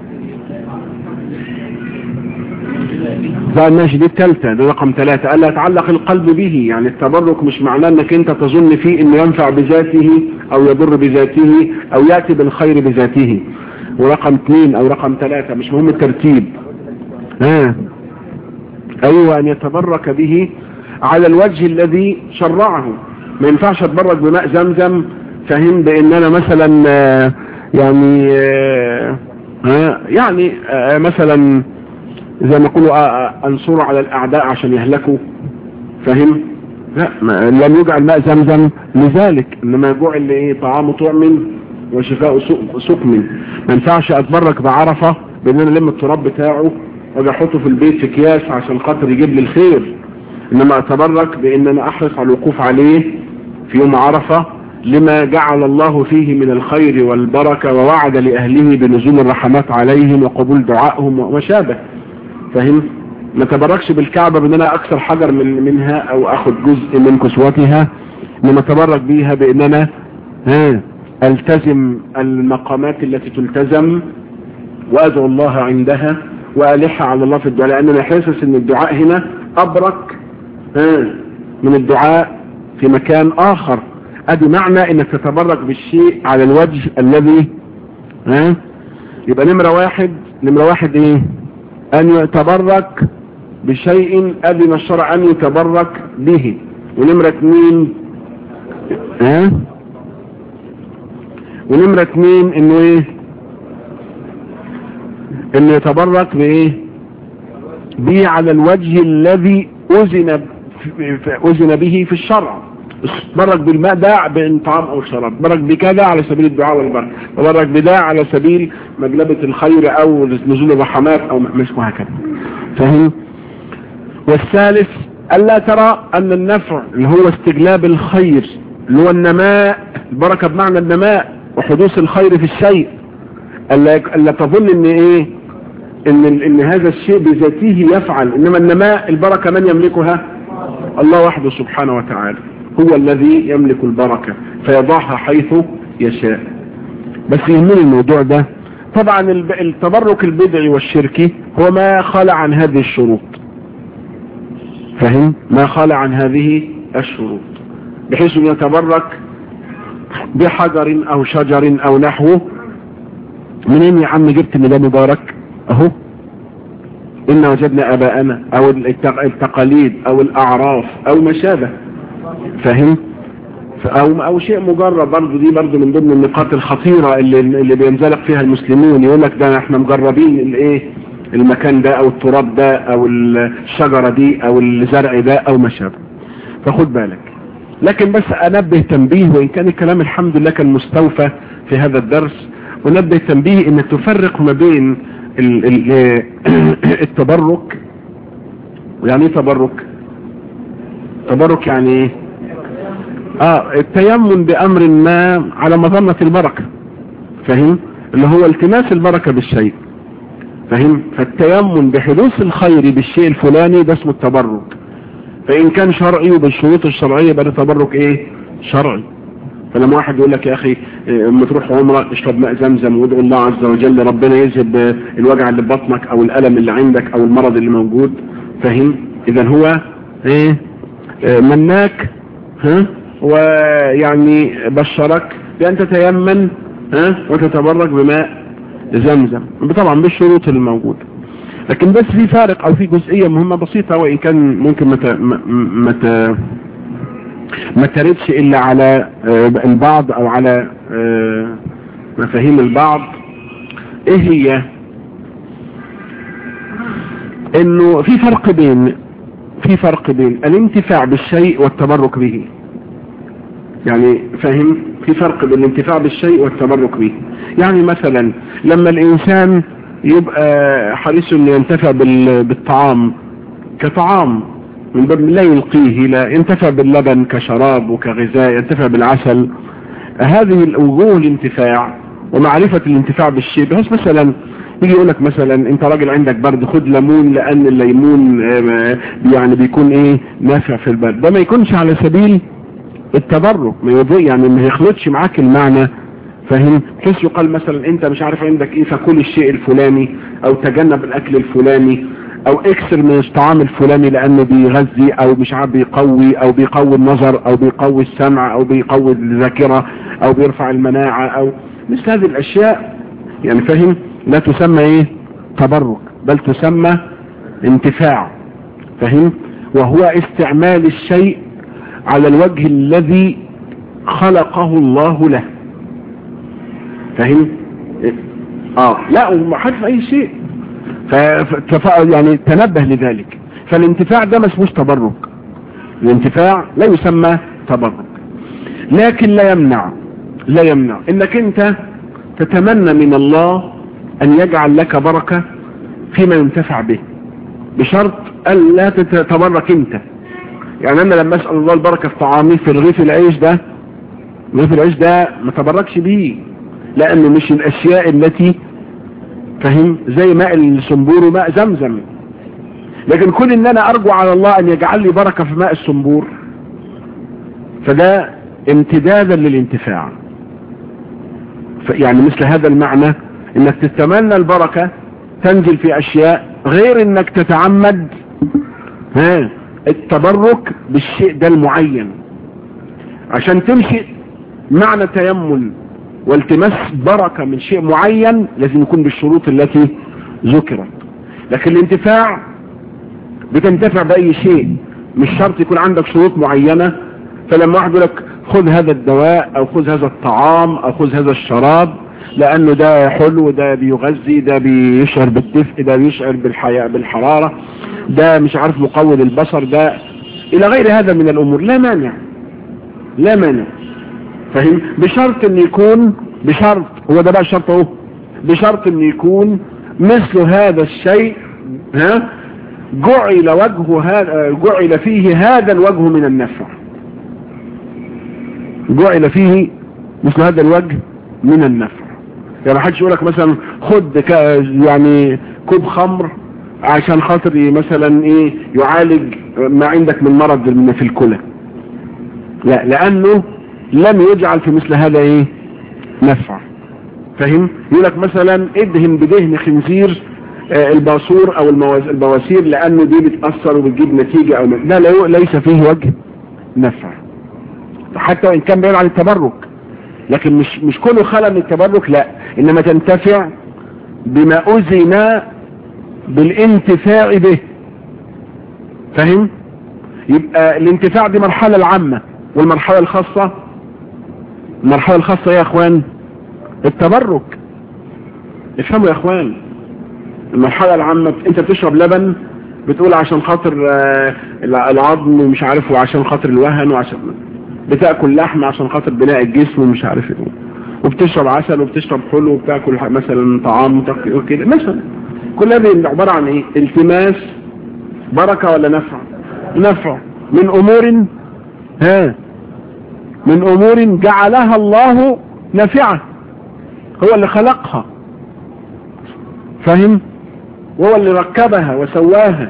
ده ماشي دي الثالثة ده رقم ثلاثة ألا يتعلق القلب به يعني التبرك مش معناه انك انت تظن فيه انه ينفع بذاته او يضر بذاته او يأتي بالخير بذاته ورقم اثنين او رقم ثلاثة مش مهم الترتيب ها ايوه ان يتبرك به على الوجه الذي شرعه ما ينفعش اتبرك بماء زمزم فهم بان انا مثلا آه يعني آه يعني آه مثلا زي ما يقولوا انصر على الاعداء عشان يهلكوا فهم لا ما لم يجعل ماء زمزم لذلك انما جعل لايه طعام طعم وشفاء سقم ما ينفعش اتبرك بعرفه بان انا الم التراب بتاعه واجي احطه في البيت في اكياس عشان خاطر يجيب لي الخير انما اتبرك بان انا احرص على الوقوف عليه في يوم عرفه لما جعل الله فيه من الخير والبركه ووعد لاهله بنزول الرحمات عليهم وقبول دعائهم وما شابه فاهم ما تبركش بالكعبة بان انا اكسر حجر من منها او اخد جزء من كسوتها انما تبرك بيها بان انا ها التزم المقامات التي تلتزم وادعو الله عندها والح على الله في الدعاء لان انا حاسس ان الدعاء هنا ابرك ها من الدعاء في مكان اخر ادي معنى انك تتبرك بالشيء على الوجه الذي ها يبقى نمرة واحد نمرة واحد ايه ان يتبرك بشيء اذن الشرع ان يتبرك به ونمرة اثنين ها ونمرة اثنين انه ايه انه يتبرك بايه به على الوجه الذي اذن اذن به في الشرع تبرك بالماء ده بان طعام او شراب تبرك بكذا على سبيل الدعاء والبركه تبرك بده على سبيل مجلبة الخير او نزول الرحمات او مش وهكذا فاهم والثالث الا ترى ان النفع اللي هو استجلاب الخير اللي هو النماء البركة بمعنى النماء وحدوث الخير في الشيء الا, ألا تظن ان ايه ان, ان هذا الشيء بذاته يفعل انما النماء البركة من يملكها الله وحده سبحانه وتعالى هو الذي يملك البركة فيضعها حيث يشاء بس يهمني الموضوع ده طبعا التبرك البدعي والشركي هو ما خلى عن هذه الشروط فهم ما خلى عن هذه الشروط بحيث ان يتبرك بحجر او شجر او نحوه منين يا عم جبت ان ده مبارك اهو إن وجدنا أباءنا أو التقاليد أو الأعراف أو ما شابه فاهم أو, أو شيء مجرب برضو دي برضو من ضمن النقاط الخطيرة اللي, اللي بينزلق فيها المسلمون يقول لك ده احنا مجربين الايه المكان ده او التراب ده او الشجرة دي او الزرع ده او ما شابه فخد بالك لكن بس انبه تنبيه وان كان الكلام الحمد لله كان مستوفى في هذا الدرس ونبه تنبيه انك تفرق ما بين ال ال التبرك يعني ايه تبرك تبرك يعني ايه اه التيمم بامر ما على مظنة البركة فهم اللي هو التماس البركة بالشيء فهم فالتيمم بحدوث الخير بالشيء الفلاني ده اسمه التبرك فان كان شرعي وبالشروط الشرعية يبقى تبرك ايه شرعي فلما واحد يقول لك يا اخي اما تروح عمره اشرب ماء زمزم وادعو الله عز وجل ربنا يذهب الوجع اللي في بطنك او الالم اللي عندك او المرض اللي موجود فاهم اذا هو ايه اه مناك ها ويعني بشرك بان تتيمن ها وتتبرك بماء زمزم طبعا بالشروط اللي موجوده لكن بس في فارق او في جزئيه مهمه بسيطه وان كان ممكن مت... مت... ما تردش الا على البعض او على مفاهيم البعض ايه هي انه في فرق بين في فرق بين الانتفاع بالشيء والتبرك به يعني فاهم في فرق بين الانتفاع بالشيء والتبرك به يعني مثلا لما الانسان يبقى حريص انه ينتفع بالطعام كطعام من باب لا يلقيه لا ينتفع باللبن كشراب وكغذاء ينتفع بالعسل هذه الوجوه الانتفاع ومعرفة الانتفاع بالشيء بحيث مثلا يجي يقول لك مثلا انت راجل عندك برد خد ليمون لان الليمون يعني بيكون ايه نافع في البرد ده ما يكونش على سبيل التبرك ما يضيع يعني ما يخلطش معاك المعنى فاهم بحيث يقال مثلا انت مش عارف عندك ايه فكل الشيء الفلاني او تجنب الاكل الفلاني او اكسر من الطعام الفلاني لانه بيغذي او مش عارف بيقوي او بيقوي النظر او بيقوي السمع او بيقوي الذاكرة او بيرفع المناعة او مثل هذه الاشياء يعني فاهم لا تسمى ايه تبرك بل تسمى انتفاع فاهم وهو استعمال الشيء على الوجه الذي خلقه الله له فاهم اه لا وما حدث اي شيء ف... ف... يعني تنبه لذلك فالانتفاع ده ما اسموش تبرك الانتفاع لا يسمى تبرك لكن لا يمنع لا يمنع انك انت تتمنى من الله ان يجعل لك بركة فيما ينتفع به بشرط الا تتبرك انت يعني انا لما اسأل الله البركة في طعامي في رغيف العيش ده رغيف العيش ده ما تبركش بيه لانه مش الاشياء التي فهم زي ماء الصنبور وماء زمزم لكن كل ان انا ارجو على الله ان يجعل لي بركة في ماء الصنبور فده امتدادا للانتفاع يعني مثل هذا المعنى انك تتمنى البركة تنزل في اشياء غير انك تتعمد ها التبرك بالشيء ده المعين عشان تمشي معنى تيمم والتماس بركة من شيء معين لازم يكون بالشروط التي ذكرت لكن الانتفاع بتنتفع بأي شيء مش شرط يكون عندك شروط معينة فلما واحد يقول لك خذ هذا الدواء او خذ هذا الطعام او خذ هذا الشراب لانه ده حلو ده بيغذي ده بيشعر بالدفء ده بيشعر بالحياة بالحرارة ده مش عارف مقوض البصر ده الى غير هذا من الامور لا مانع لا مانع فاهم بشرط ان يكون بشرط هو ده بقى الشرط اهو بشرط ان يكون مثل هذا الشيء ها جعل وجه هذا جعل فيه هذا الوجه من النفع جعل فيه مثل هذا الوجه من النفع يعني حدش يقول لك مثلا خد يعني كوب خمر عشان خاطر مثلا ايه يعالج ما عندك من مرض من في الكلى لا لانه لم يجعل في مثل هذا ايه نفع فاهم يقول لك مثلا ادهن بدهن خنزير آه الباصور او البواسير لانه دي بتأثر وبتجيب نتيجة او ده ليس فيه وجه نفع حتى وان كان بيقول عن التبرك لكن مش مش كله خلى من التبرك لا انما تنتفع بما اذن بالانتفاع به فاهم يبقى الانتفاع دي مرحلة العامة والمرحلة الخاصة المرحلة الخاصة يا اخوان التبرك افهموا يا اخوان المرحلة العامة انت بتشرب لبن بتقول عشان خاطر العظم ومش عارف وعشان خاطر الوهن وعشان بتاكل لحم عشان خاطر بناء الجسم ومش عارف ايه وبتشرب عسل وبتشرب حلو وبتاكل مثلا طعام كده مثلا كل هذه عبارة عن ايه التماس بركة ولا نفع نفع من امور ها من امور جعلها الله نافعة هو اللي خلقها فاهم وهو اللي ركبها وسواها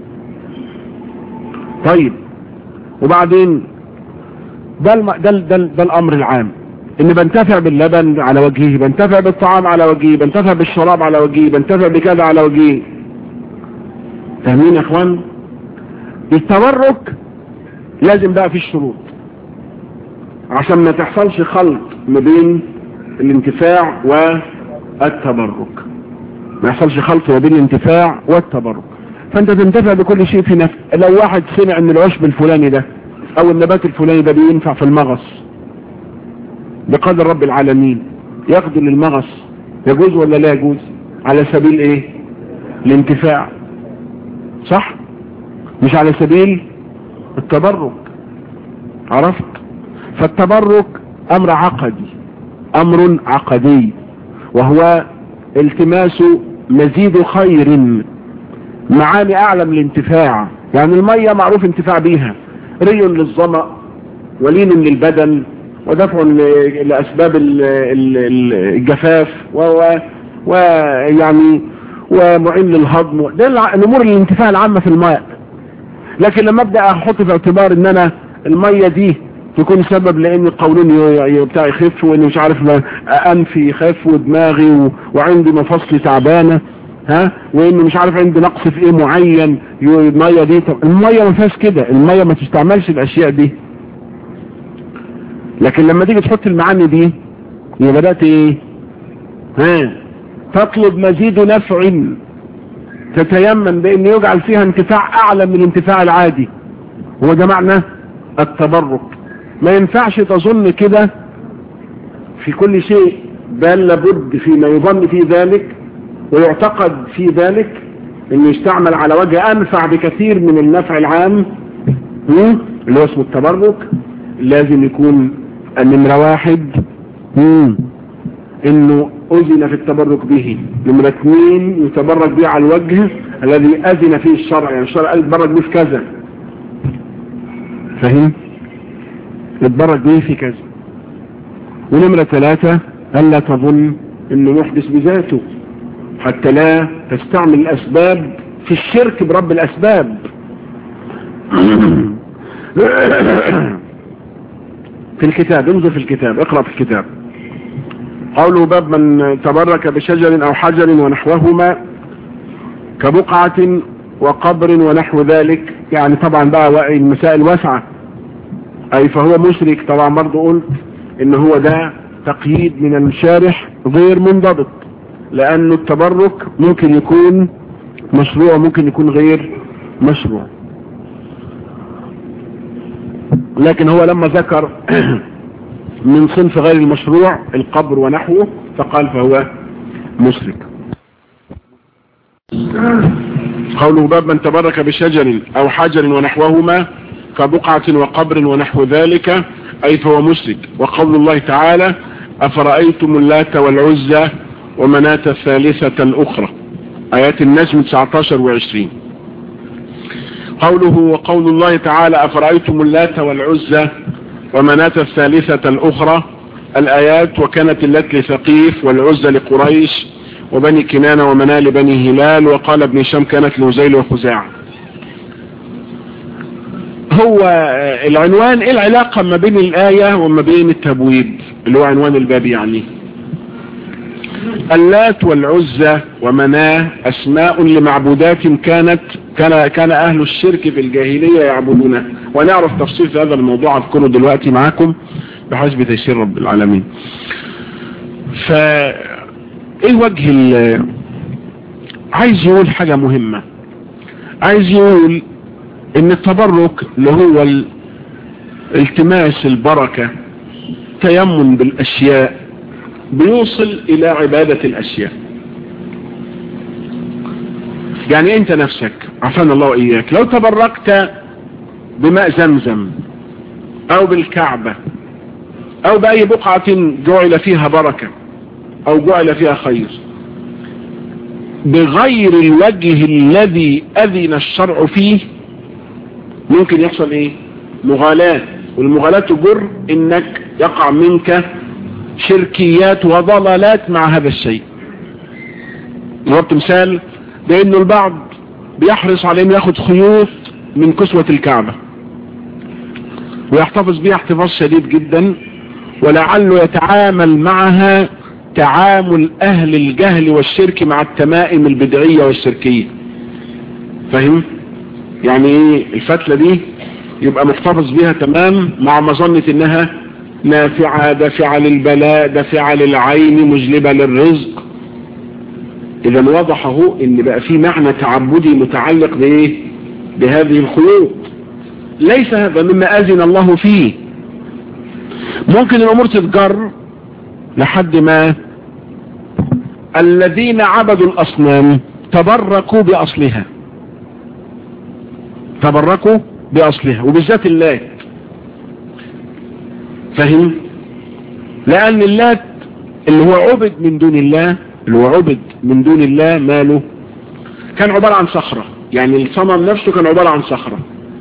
طيب وبعدين ده, الم... ده, ده, ده الامر العام ان بنتفع باللبن على وجهه بنتفع بالطعام على وجهه بنتفع بالشراب على وجهه بنتفع بكذا على وجهه فاهمين يا اخوان التبرك لازم بقى في الشروط عشان ما تحصلش خلط ما بين الانتفاع والتبرك ما يحصلش خلط ما بين الانتفاع والتبرك فانت تنتفع بكل شيء في نفسك لو واحد سمع ان العشب الفلاني ده او النبات الفلاني ده بينفع في المغص بقدر رب العالمين ياخده للمغص يجوز ولا لا يجوز على سبيل ايه الانتفاع صح مش على سبيل التبرك عرفت فالتبرك امر عقدي امر عقدي وهو التماس مزيد خير معاني اعلى من الانتفاع يعني المية معروف انتفاع بيها ري للظمأ ولين للبدن ودفع ل- لاسباب ال- ال- الجفاف و- ويعني ومعين للهضم ده الع- الامور الانتفاع العامة في الماء لكن لما ابدا احط في اعتبار ان انا المية دي تكون سبب لان القولون ي- ي- بتاعي يخف وان مش عارف ما- انفي يخف ودماغي و- وعندي مفاصلي تعبانه ها وان مش عارف عندي نقص في ايه معين ي- الميه دي طب الميه ما فيهاش كده الميه ما تستعملش الاشياء دي لكن لما تيجي تحط المعاني دي يبقى بدات ايه ها تطلب مزيد نفع تتيمم بان يجعل فيها انتفاع اعلى من الانتفاع العادي هو ده معنى التبرك ما ينفعش تظن كده في كل شيء بل لابد فيما يظن في ذلك ويعتقد في ذلك انه يستعمل على وجه انفع بكثير من النفع العام هم؟ اللي هو اسمه التبرك لازم يكون النمرة واحد هم، انه اذن في التبرك به نمرة اثنين يتبرك به على الوجه الذي اذن فيه الشرع يعني الشرع قال يتبرك به في كذا فاهم يتبرك به في كذا ونمرة ثلاثة ألا تظن انه محدث بذاته حتى لا تستعمل الاسباب في الشرك برب الاسباب في الكتاب انظر في الكتاب اقرأ في الكتاب قوله باب من تبرك بشجر او حجر ونحوهما كبقعة وقبر ونحو ذلك يعني طبعا بقى المسائل واسعة اي فهو مشرك طبعا برضو قلت ان هو ده تقييد من الشارح غير منضبط لانه التبرك ممكن يكون مشروع ممكن يكون غير مشروع لكن هو لما ذكر من صنف غير المشروع القبر ونحوه فقال فهو مشرك قوله باب من تبرك بشجر او حجر ونحوهما كبقعة وقبر ونحو ذلك اي فهو مشرك وقول الله تعالى افرأيتم اللات والعزى ومناة الثالثة الاخرى ايات النجم 19 و 20 قوله وقول الله تعالى افرأيتم اللات والعزى ومناة الثالثة الاخرى الايات وكانت اللات لثقيف والعزى لقريش وبني كنانة ومناه لبني هلال وقال ابن هشام كانت لوزيل وخزاعة هو العنوان ايه العلاقة ما بين الآية وما بين التبويب اللي هو عنوان الباب يعني اللات والعزى ومناه اسماء لمعبودات كانت كان كان اهل الشرك في الجاهلية يعبدونها ونعرف تفصيل في هذا الموضوع اذكره دلوقتي معاكم بحسب تيسير رب العالمين ف ايه وجه ال عايز يقول حاجة مهمة عايز يقول ان التبرك اللي هو ال- التماس البركة تيمم بالاشياء بيوصل الى عبادة الاشياء يعني انت نفسك عفان الله واياك لو تبركت بماء زمزم او بالكعبة او باي بقعة جعل فيها بركة او جعل فيها خير بغير الوجه الذي اذن الشرع فيه ممكن يحصل ايه مغالاة والمغالاة تجر انك يقع منك شركيات وضلالات مع هذا الشيء ضربت مثال بانه البعض بيحرص على انه ياخد خيوط من كسوة الكعبة ويحتفظ بها احتفاظ شديد جدا ولعله يتعامل معها تعامل اهل الجهل والشرك مع التمائم البدعية والشركية فاهم يعني ايه الفتلة دي يبقى محتفظ بها تمام مع مظنة انها نافعة دافعة للبلاء دافعة للعين مجلبة للرزق اذا واضح اهو ان بقى في معنى تعبدي متعلق بايه بهذه الخيوط ليس هذا مما اذن الله فيه ممكن الامور تتجر لحد ما الذين عبدوا الاصنام تبركوا باصلها تبركوا باصلها وبالذات اللات فهم لان اللات اللي هو عبد من دون الله اللي هو عبد من دون الله ماله كان عبارة عن صخرة يعني الصنم نفسه كان عبارة عن صخرة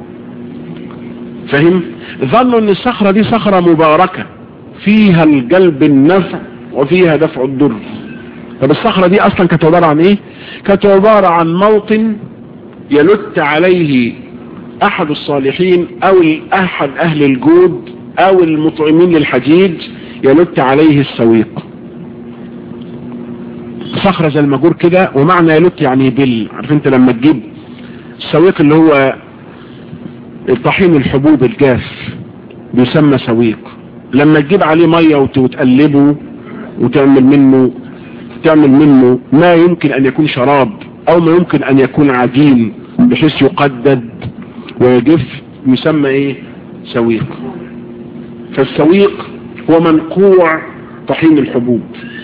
فهم ظنوا ان الصخرة دي صخرة مباركة فيها الجلب النفع وفيها دفع الضر طب الصخرة دي اصلا كانت عبارة عن ايه كانت عبارة عن موطن يلت عليه احد الصالحين او احد اهل الجود او المطعمين للحجيج يلت عليه السويق صخرة زي المجور كده ومعنى يلت يعني بل عارف انت لما تجيب السويق اللي هو طحين الحبوب الجاف بيسمى سويق لما تجيب عليه مية وتقلبه وتعمل منه تعمل منه ما يمكن ان يكون شراب او ما يمكن ان يكون عجين بحيث يقدد ويجف يسمى ايه سويق فالسويق هو منقوع طحين الحبوب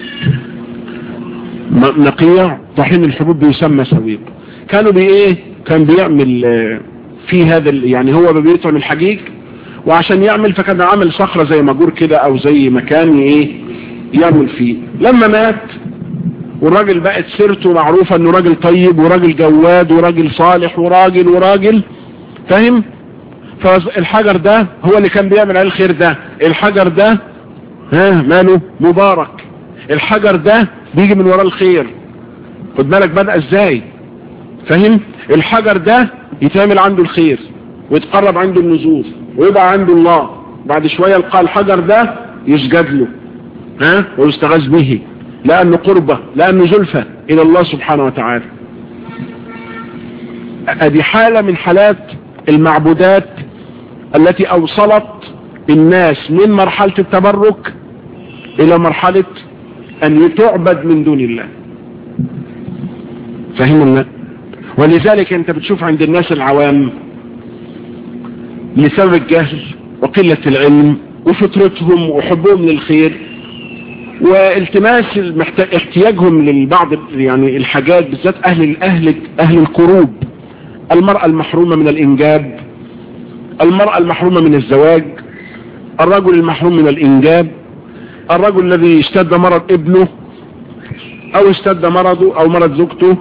نقيع طحين الحبوب بيسمى سويق كانوا بايه كان بيعمل في هذا يعني هو بيطعم الحجيج وعشان يعمل فكان عامل صخرة زي مجور كده او زي مكان ايه يعمل فيه لما مات والراجل بقت سيرته معروفة انه راجل طيب وراجل جواد وراجل صالح وراجل وراجل فاهم فالحجر ده هو اللي كان بيعمل عليه الخير ده الحجر ده ها ماله مبارك الحجر ده بيجي من وراء الخير خد بالك بدأ ازاي فاهم الحجر ده يتعمل عنده الخير ويتقرب عنده النزول ويبقى عنده الله بعد شوية يلقى الحجر ده يسجد له ها ويستغاث به لأنه قربة لأنه زلفة إلى الله سبحانه وتعالى ادي حالة من حالات المعبودات التي اوصلت الناس من مرحلة التبرك الى مرحلة ان تعبد من دون الله فهمنا ولذلك انت بتشوف عند الناس العوام لسبب الجهل وقلة العلم وفطرتهم وحبهم للخير والتماس احتياجهم للبعض يعني الحاجات بالذات اهل الاهل اهل القروب المرأة المحرومة من الانجاب المرأة المحرومة من الزواج الرجل المحروم من الانجاب الرجل الذي اشتد مرض ابنه او اشتد مرضه او مرض زوجته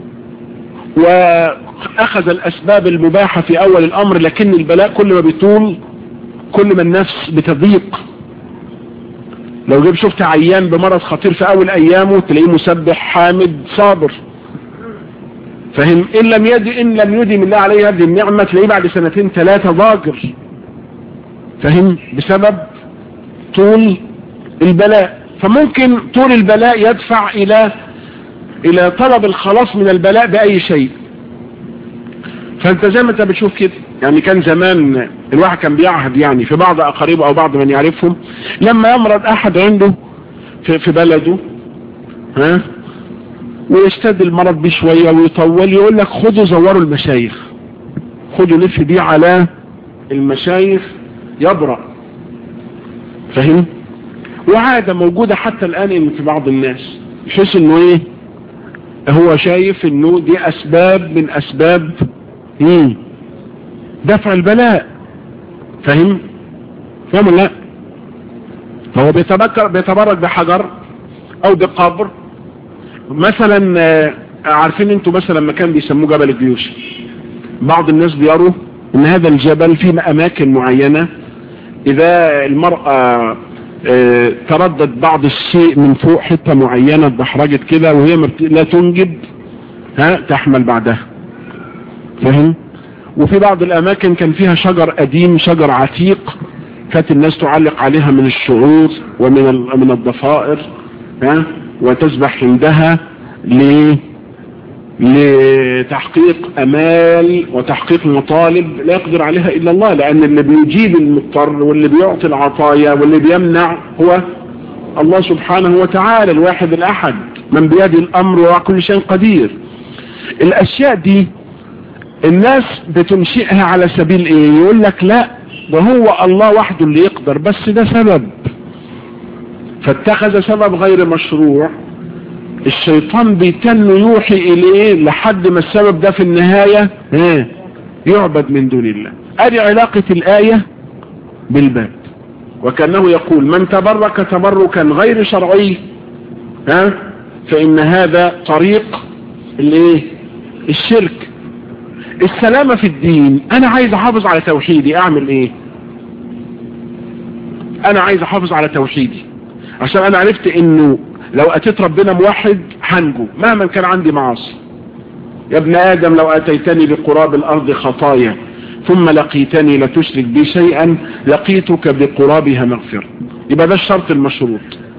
واخذ الاسباب المباحة في اول الامر لكن البلاء كل ما بيطول كل ما النفس بتضيق لو جيب شفت عيان بمرض خطير في اول ايامه تلاقيه مسبح حامد صابر فهم ان لم يدي ان لم يدي من الله عليه هذه النعمة تلاقيه بعد سنتين ثلاثة ضاجر فهم بسبب طول البلاء فممكن طول البلاء يدفع الى الى طلب الخلاص من البلاء باي شيء فانت زي ما انت بتشوف كده يعني كان زمان الواحد كان بيعهد يعني في بعض اقاربه او بعض من يعرفهم لما يمرض احد عنده في, في بلده ها ويشتد المرض بيه شوية ويطول يقول لك خدوا زوروا المشايخ خدوا لف بيه على المشايخ يبرأ فهم وعادة موجودة حتى الان في بعض الناس بحيث انه ايه هو شايف انه دي اسباب من اسباب ايه دفع البلاء فهم فهم لا فهو بيتبكر بيتبرك بحجر او بقبر مثلا عارفين انتوا مثلا مكان بيسموه جبل الجيوش بعض الناس بيروا ان هذا الجبل في اماكن معينة اذا المرأة اه تردد بعض الشيء من فوق حتة معينة اتدحرجت كده وهي لا تنجب ها تحمل بعدها فهم وفي بعض الاماكن كان فيها شجر قديم شجر عتيق كانت الناس تعلق عليها من الشعور ومن من الضفائر ها وتسبح عندها ل لتحقيق امال وتحقيق مطالب لا يقدر عليها الا الله لان اللي بيجيب المضطر واللي بيعطي العطايا واللي بيمنع هو الله سبحانه وتعالى الواحد الاحد من بيده الامر وكل شيء قدير الاشياء دي الناس بتنشئها على سبيل ايه يقول لك لا ده هو الله وحده اللي يقدر بس ده سبب فاتخذ سبب غير مشروع الشيطان بيتن يوحي اليه لحد ما السبب ده في النهاية ها يعبد من دون الله ادي علاقة الاية بالباب وكأنه يقول من تبرك تبركا غير شرعي ها فإن هذا طريق الايه الشرك السلامة في الدين انا عايز احافظ على توحيدي اعمل ايه انا عايز احافظ على توحيدي عشان انا عرفت انه لو اتيت ربنا موحد هنجو مهما كان عندي معاصي يا ابن ادم لو اتيتني بقراب الارض خطايا ثم لقيتني لتشرك بي شيئا لقيتك بقرابها مغفرة يبقى ده الشرط المشروط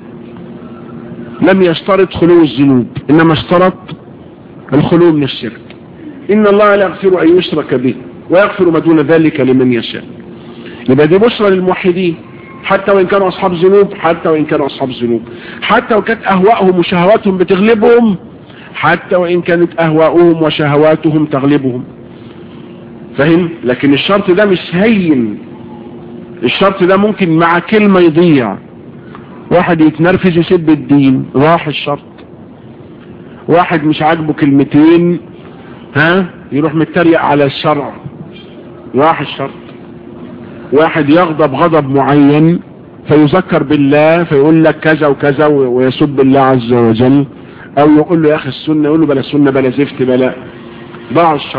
لم يشترط خلو الذنوب انما اشترط الخلو من الشرك ان الله لا يغفر ان يشرك به ويغفر ما دون ذلك لمن يشاء يبقى دي بشرى للموحدين حتى وان كانوا اصحاب ذنوب حتى وان كانوا اصحاب ذنوب حتى وان كانت اهواءهم وشهواتهم بتغلبهم حتى وان كانت اهواؤهم وشهواتهم تغلبهم فهم لكن الشرط ده مش هين الشرط ده ممكن مع كلمة يضيع واحد يتنرفز يسب الدين راح الشرط واحد مش عاجبه كلمتين ها يروح متريق على الشرع راح الشرط واحد يغضب غضب معين فيذكر بالله فيقول لك كذا وكذا ويسب الله عز وجل او يقول له يا اخي السنة يقول له بلا سنة بلا زفت بلا ضاع الشرط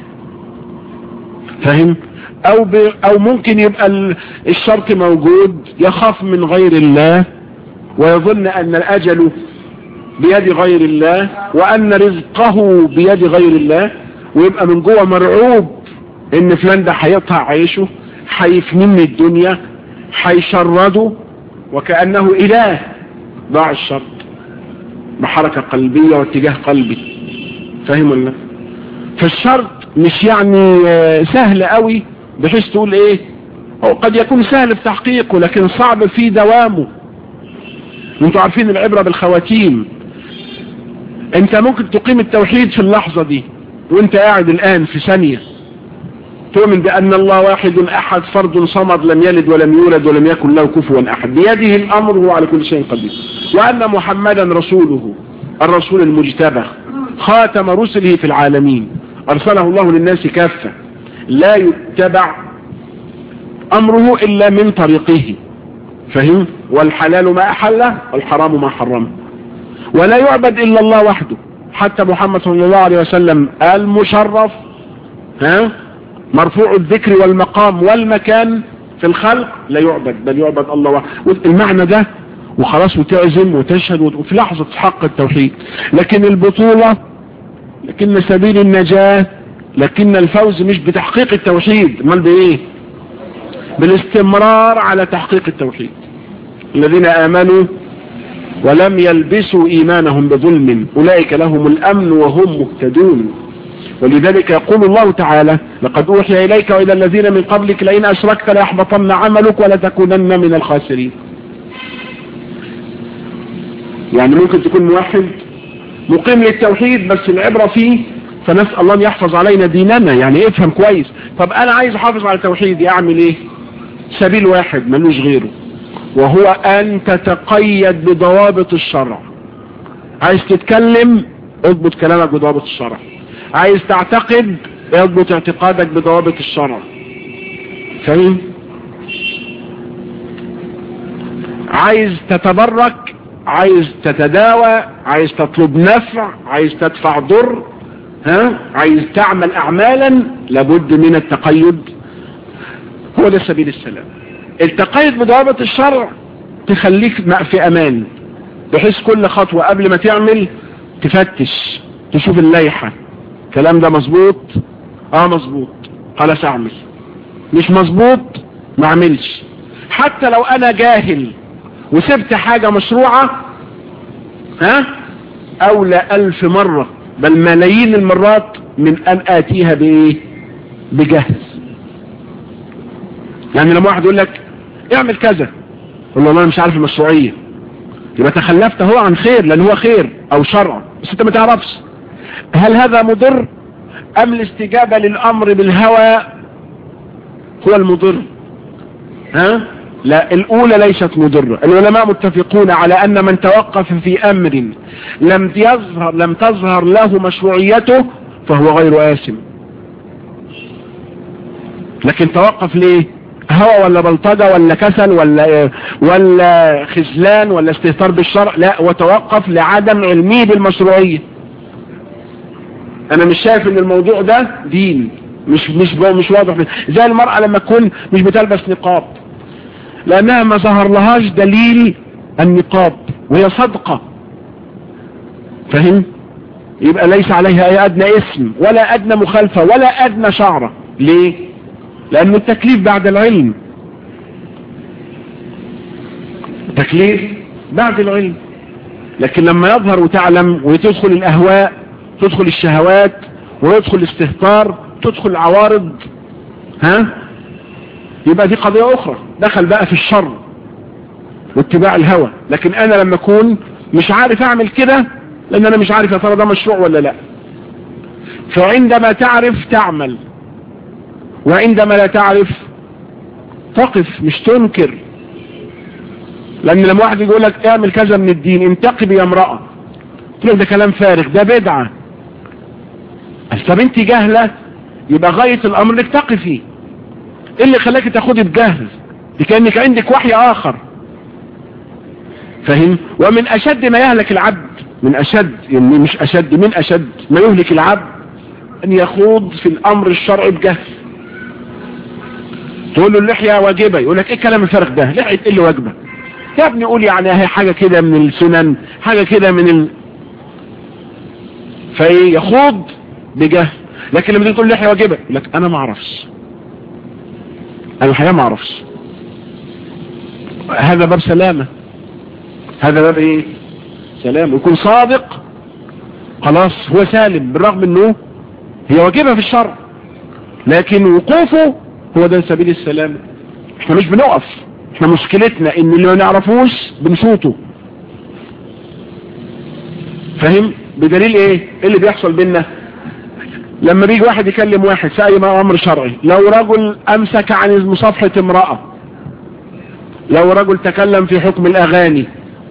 فاهم او ب... او ممكن يبقى الشرط موجود يخاف من غير الله ويظن ان الاجل بيد غير الله وان رزقه بيد غير الله ويبقى من جوه مرعوب ان فلان ده هيقطع عيشه هيفني من الدنيا هيشرده وكأنه اله ضاع الشرط بحركة قلبية واتجاه قلبي فاهم ولا فالشرط مش يعني سهل قوي بحيث تقول ايه هو قد يكون سهل في تحقيقه لكن صعب في دوامه انتوا عارفين العبرة بالخواتيم انت ممكن تقيم التوحيد في اللحظة دي وانت قاعد الان في ثانية تؤمن بان الله واحد احد فرد صمد لم يلد ولم يولد ولم يكن له كفوا احد بيده الامر هو على كل شيء قدير وان محمدا رسوله الرسول المجتبى خاتم رسله في العالمين ارسله الله للناس كافة لا يتبع امره الا من طريقه فهم والحلال ما احله والحرام ما حرمه ولا يعبد الا الله وحده حتى محمد صلى الله عليه وسلم المشرف ها مرفوع الذكر والمقام والمكان في الخلق لا يعبد بل يعبد الله وحده المعنى ده وخلاص وتعزم وتشهد وفي لحظة حق التوحيد لكن البطولة لكن سبيل النجاة لكن الفوز مش بتحقيق التوحيد امال بايه بالاستمرار على تحقيق التوحيد الذين امنوا ولم يلبسوا ايمانهم بظلم اولئك لهم الامن وهم مهتدون ولذلك يقول الله تعالى لقد اوحي اليك والى الذين من قبلك لئن اشركت ليحبطن عملك ولتكونن من الخاسرين يعني ممكن تكون موحد مقيم للتوحيد بس العبرة فيه فنسأل الله ان يحفظ علينا ديننا يعني افهم كويس طب انا عايز احافظ على توحيدي اعمل ايه سبيل واحد ملوش غيره وهو ان تتقيد بضوابط الشرع عايز تتكلم اضبط كلامك بضوابط الشرع عايز تعتقد اضبط اعتقادك بضوابط الشرع فاهم عايز تتبرك عايز تتداوى عايز تطلب نفع عايز تدفع ضر ها عايز تعمل اعمالا لابد من التقيد هو ده سبيل السلام التقيد بضوابط الشرع تخليك في امان بحيث كل خطوة قبل ما تعمل تفتش تشوف الليحة الكلام ده مظبوط اه مظبوط خلاص اعمل مش مظبوط ما اعملش حتى لو انا جاهل وسبت حاجة مشروعة ها اولى الف مرة بل ملايين المرات من ان اتيها بايه بجهز يعني لما واحد يقول لك اعمل كذا قول له انا مش عارف المشروعية يبقى تخلفت هو عن خير لان هو خير او شرع بس انت ما تعرفش هل هذا مضر ام الاستجابة للامر بالهوى هو المضر ها لا الاولى ليست مضرة العلماء متفقون على ان من توقف في امر لم يظهر لم تظهر له مشروعيته فهو غير آثم لكن توقف ليه هوى ولا بلطجة ولا كسل ولا ولا خذلان ولا استهتار بالشرع لا وتوقف لعدم علمه بالمشروعية انا مش شايف ان الموضوع ده دين مش مش مش واضح زي المرأة لما تكون مش بتلبس نقاب لانها ما ظهر لهاش دليل النقاب وهي صدقة فهم يبقى ليس عليها اي ادنى اسم ولا ادنى مخالفة ولا ادنى شعرة ليه لان التكليف بعد العلم تكليف بعد العلم لكن لما يظهر وتعلم وتدخل الاهواء تدخل الشهوات ويدخل الاستهتار تدخل العوارض ها يبقى دي قضية اخرى دخل بقى في الشر واتباع الهوى لكن انا لما اكون مش عارف اعمل كده لان انا مش عارف يا ترى ده مشروع ولا لا فعندما تعرف تعمل وعندما لا تعرف تقف مش تنكر لان لما واحد يقول لك اعمل كذا من الدين انتقب يا امرأة تقول ده كلام فارغ ده بدعة طب انت جاهلة يبقى غاية الامر انك تقفي ايه اللي خلاك تاخدي بجهل دي كأنك عندك وحي اخر فاهم ومن اشد ما يهلك العبد من اشد يعني مش اشد من اشد ما يهلك العبد ان يخوض في الامر الشرعي بجهل تقول له اللحية واجبة يقول لك ايه الكلام الفارغ ده لحية ايه اللي واجبة يا ابني قول يعني هي حاجة كده من السنن حاجة كده من ال... فيخوض بجهل لكن لما تقول لحية واجبة يقول لك انا ما اعرفش انا الحقيقة ما اعرفش هذا باب سلامة هذا باب ايه سلام يكون صادق خلاص هو سالم بالرغم انه هي واجبة في الشرع لكن وقوفه هو ده سبيل السلام احنا مش بنقف احنا مشكلتنا ان اللي ما نعرفوش بنشوطه فاهم بدليل ايه ايه اللي بيحصل بينا لما بيجي واحد يكلم واحد في اي امر شرعي لو رجل امسك عن مصافحة امرأة لو رجل تكلم في حكم الاغاني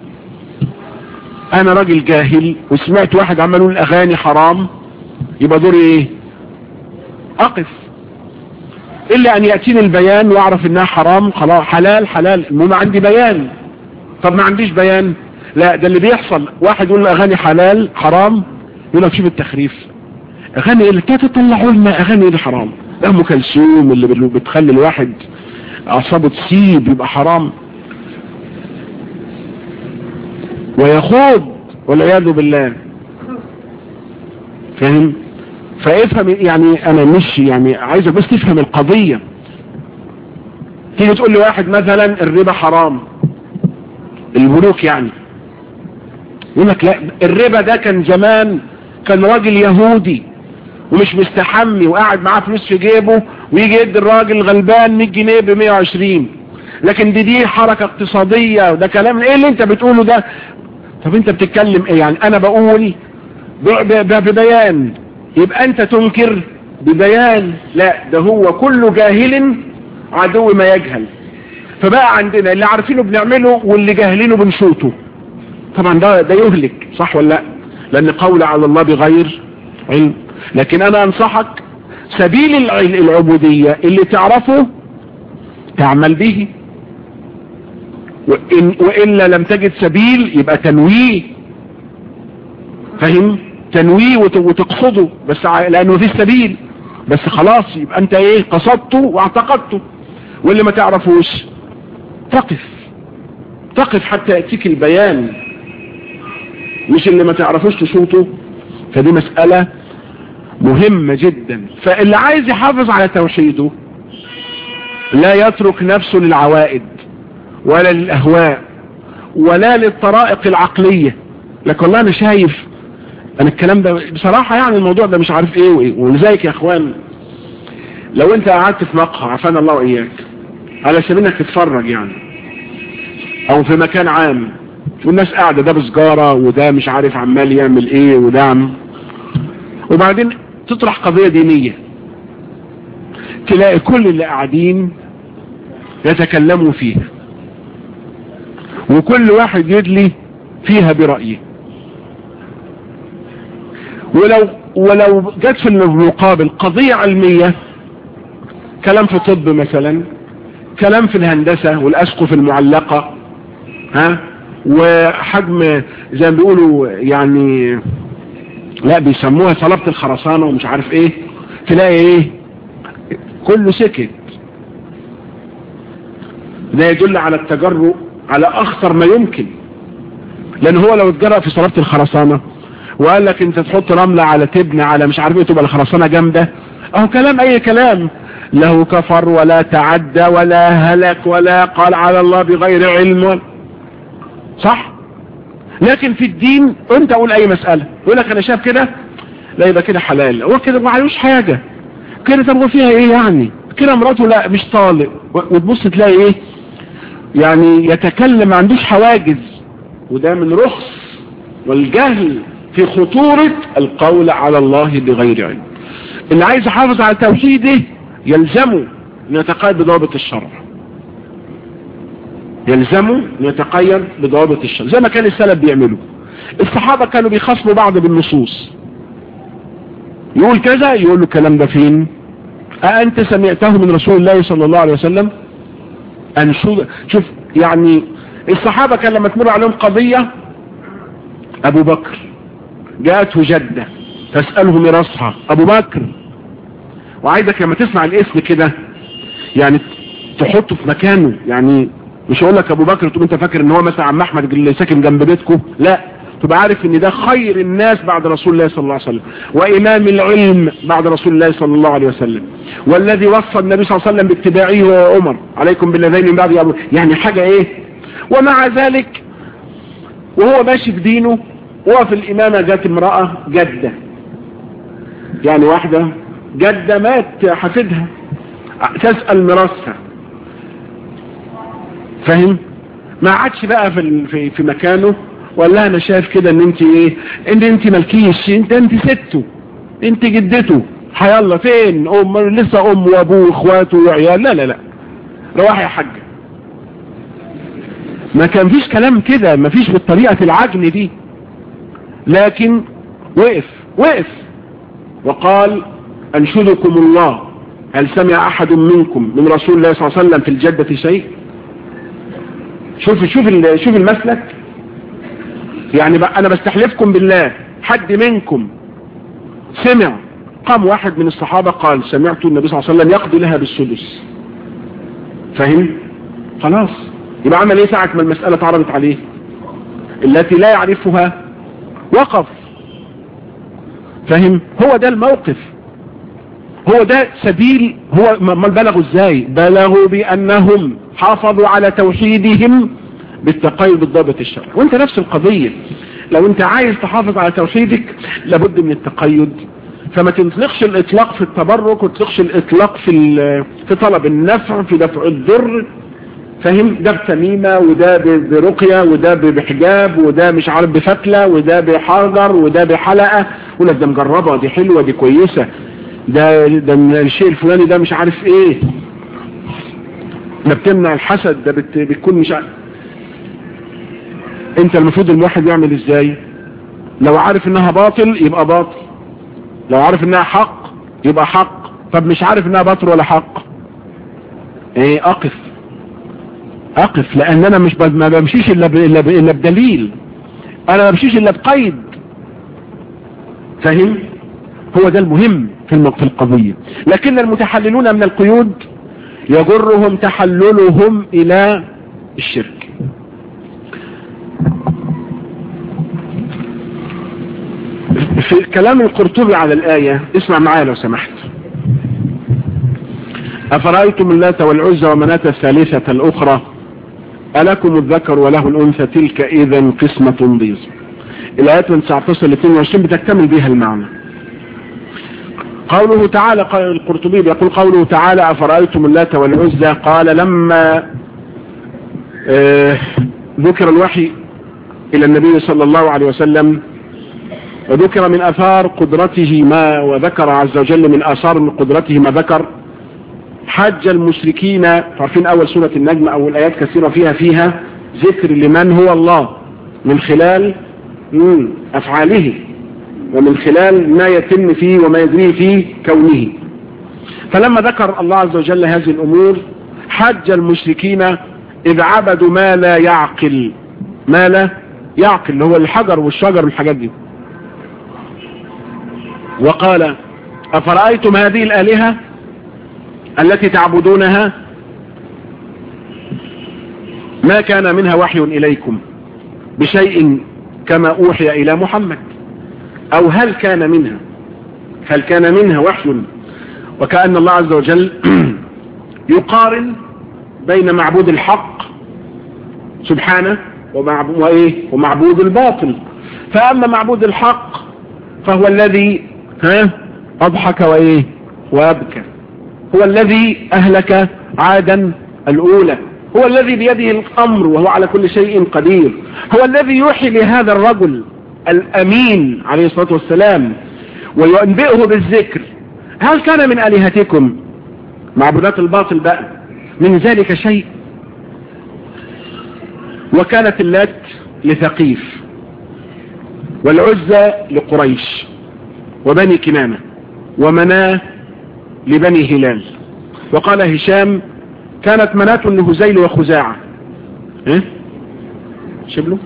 انا راجل جاهل وسمعت واحد عمال يقول الاغاني حرام يبقى دوري ايه اقف الا ان يأتيني البيان واعرف انها حرام خلاص حلال حلال المهم عندي بيان طب ما عنديش بيان لا ده اللي بيحصل واحد يقول اغاني حلال حرام يقول لك شوف التخريف اغاني اللي تطلعوا لنا اغاني اللي حرام ام كلثوم اللي بتخلي الواحد اعصابه تسيب يبقى حرام ويخوض والعياذ بالله فاهم فافهم يعني انا مش يعني عايزك بس تفهم القضية تيجي تقول لي واحد مثلا الربا حرام البنوك يعني يقول لك لا الربا ده كان زمان كان راجل يهودي ومش مستحمي وقاعد معاه فلوس في جيبه ويجي يدي الراجل غلبان 100 جنيه ب 120 لكن دي دي حركة اقتصادية وده كلام ايه اللي انت بتقوله ده طب انت بتتكلم ايه يعني انا بقول ببيان يبقى انت تنكر ببيان لا ده هو كل جاهل عدو ما يجهل فبقى عندنا اللي عارفينه بنعمله واللي جاهلينه بنشوطه طبعا ده ده يهلك صح ولا لا لان قول على الله بغير علم لكن انا انصحك سبيل العبودية اللي تعرفه تعمل به وإن وإلا لم تجد سبيل يبقى تنويه فهم تنويه وتقصده بس لانه في السبيل بس خلاص يبقى انت ايه قصدته واعتقدته واللي ما تعرفوش تقف تقف حتى يأتيك البيان مش اللي ما تعرفوش تشوطه فدي مسألة مهمة جدا فاللي عايز يحافظ على توحيده لا يترك نفسه للعوائد ولا للأهواء ولا للطرائق العقلية لكن والله أنا شايف أنا الكلام ده بصراحة يعني الموضوع ده مش عارف إيه وإيه ولذلك يا أخوان لو أنت قعدت في مقهى عفانا الله وإياك على سبيل انك تتفرج يعني أو في مكان عام والناس قاعدة ده بسجارة وده مش عارف عمال يعمل إيه وده عم وبعدين تطرح قضية دينية تلاقي كل اللي قاعدين يتكلموا فيها وكل واحد يدلي فيها برأيه ولو ولو جت في المقابل قضية علمية كلام في طب مثلا كلام في الهندسة والاسقف المعلقة ها وحجم زي ما بيقولوا يعني لا بيسموها صلابة الخرسانة ومش عارف ايه تلاقي ايه كله سكت ده يدل على التجرؤ على اخطر ما يمكن لان هو لو اتجرأ في صلابة الخرسانة وقال لك انت تحط رملة على تبنى على مش عارف ايه تبقى الخرسانة جامدة اهو كلام اي كلام له كفر ولا تعدى ولا هلك ولا قال على الله بغير علم صح لكن في الدين انت اقول اي مسألة يقول لك انا شايف كده لا يبقى كده حلال هو كده ما عليهوش حاجة كده طب هو فيها ايه يعني كده مراته لا مش طالق وتبص تلاقي ايه يعني يتكلم ما عندوش حواجز وده من رخص والجهل في خطورة القول على الله بغير علم اللي عايز يحافظ على توحيده يلزمه ان يتقيد بضوابط الشرع يلزمه ان يتقيد بضوابط الشرع زي ما كان السلف بيعملوا الصحابة كانوا بيخصموا بعض بالنصوص يقول كذا يقول له الكلام ده فين أأنت سمعته من رسول الله صلى الله عليه وسلم أنشود شوف يعني الصحابة كان لما تمر عليهم قضية أبو بكر جاءته جدة تسأله ميراثها أبو بكر وعايزك لما تسمع الاسم كده يعني تحطه في مكانه يعني مش هقول لك ابو بكر تقوم انت فاكر ان هو مثلا عم احمد اللي ساكن جنب بيتكم لا تبقى عارف ان ده خير الناس بعد رسول الله صلى الله عليه وسلم وامام العلم بعد رسول الله صلى الله عليه وسلم والذي وصى النبي صلى الله عليه وسلم باتباعه وعمر عليكم بالذين من بعد يا ابو يعني حاجة ايه ومع ذلك وهو ماشي في دينه وهو في الامامة جات امرأة جدة يعني واحدة جدة مات حفيدها تسأل ميراثها فاهم ما عادش بقى في في, في مكانه ولا انا شايف كده ان انت ايه ان انت مالكيش انت انت سته انت جدته حيالله فين ام لسه ام وابوه واخواته وعيال لا لا لا روح يا حاجه ما كان فيش كلام كده ما فيش بالطريقه العجن دي لكن وقف وقف وقال انشدكم الله هل سمع احد منكم من رسول الله صلى الله عليه وسلم في الجدة شيء شوف شوف شوف المسلك يعني بقى انا بستحلفكم بالله حد منكم سمع قام واحد من الصحابة قال سمعت النبي صلى الله عليه وسلم يقضي لها بالسدس فاهم خلاص يبقى عمل ايه ساعة ما المسألة اتعرضت عليه التي لا يعرفها وقف فاهم هو ده الموقف هو ده سبيل هو ما بلغوا ازاي بلغوا بانهم حافظوا على توحيدهم بالتقيد بالضابط الشرعي وانت نفس القضية لو انت عايز تحافظ على توحيدك لابد من التقيد فما تطلقش الاطلاق في التبرك وتطلقش الاطلاق في في طلب النفع في دفع الضر فاهم ده بتميمة وده برقية وده بحجاب وده مش عارف بفتلة وده بحجر وده بحلقة ولا ده مجربة دي حلوة دي كويسة ده ده من الشيء الفلاني ده مش عارف ايه ده بتمنع الحسد ده بت... بتكون مش عارف انت المفروض الواحد يعمل ازاي لو عارف انها باطل يبقى باطل لو عارف انها حق يبقى حق طب مش عارف انها باطل ولا حق ايه اقف اقف لان انا مش ب... ما بمشيش الا ب... الا, ب... إلا بدليل انا ما بمشيش الا بقيد فاهم هو ده المهم في في القضية لكن المتحللون من القيود يجرهم تحللهم الى الشرك في كلام القرطبي على الآية اسمع معايا لو سمحت أفرأيتم اللات والعزى ومناة الثالثة الأخرى ألكم الذكر وله الأنثى تلك إذا قسمة ضيز الآيات من 19 ل 22 بتكتمل بها المعنى قوله تعالى قال القرطبي يقول قوله تعالى أفرأيتم اللات والعزى قال لما آه ذكر الوحي إلى النبي صلى الله عليه وسلم وذكر من أثار قدرته ما وذكر عز وجل من آثار من قدرته ما ذكر حج المشركين عارفين أول سورة النجم أول آيات كثيرة فيها فيها ذكر لمن هو الله من خلال أفعاله ومن خلال ما يتم فيه وما يجري في كونه فلما ذكر الله عز وجل هذه الأمور حج المشركين إذ عبدوا ما لا يعقل ما لا يعقل اللي هو الحجر والشجر والحاجات دي وقال أفرأيتم هذه الآلهة التي تعبدونها ما كان منها وحي إليكم بشيء كما أوحي إلى محمد أو هل كان منها هل كان منها وحي وكأن الله عز وجل يقارن بين معبود الحق سبحانه ومعبود, وإيه ومعبود الباطل فأما معبود الحق فهو الذي ها أضحك وإيه وأبكى هو الذي أهلك عادا الأولى هو الذي بيده الأمر وهو على كل شيء قدير هو الذي يوحي لهذا الرجل الأمين عليه الصلاة والسلام وينبئه بالذكر هل كان من آلهتكم معبودات الباطل بقى من ذلك شيء وكانت اللات لثقيف والعزى لقريش وبني كنانة ومناه لبني هلال وقال هشام كانت مناة لهزيل وخزاعة ايه شبله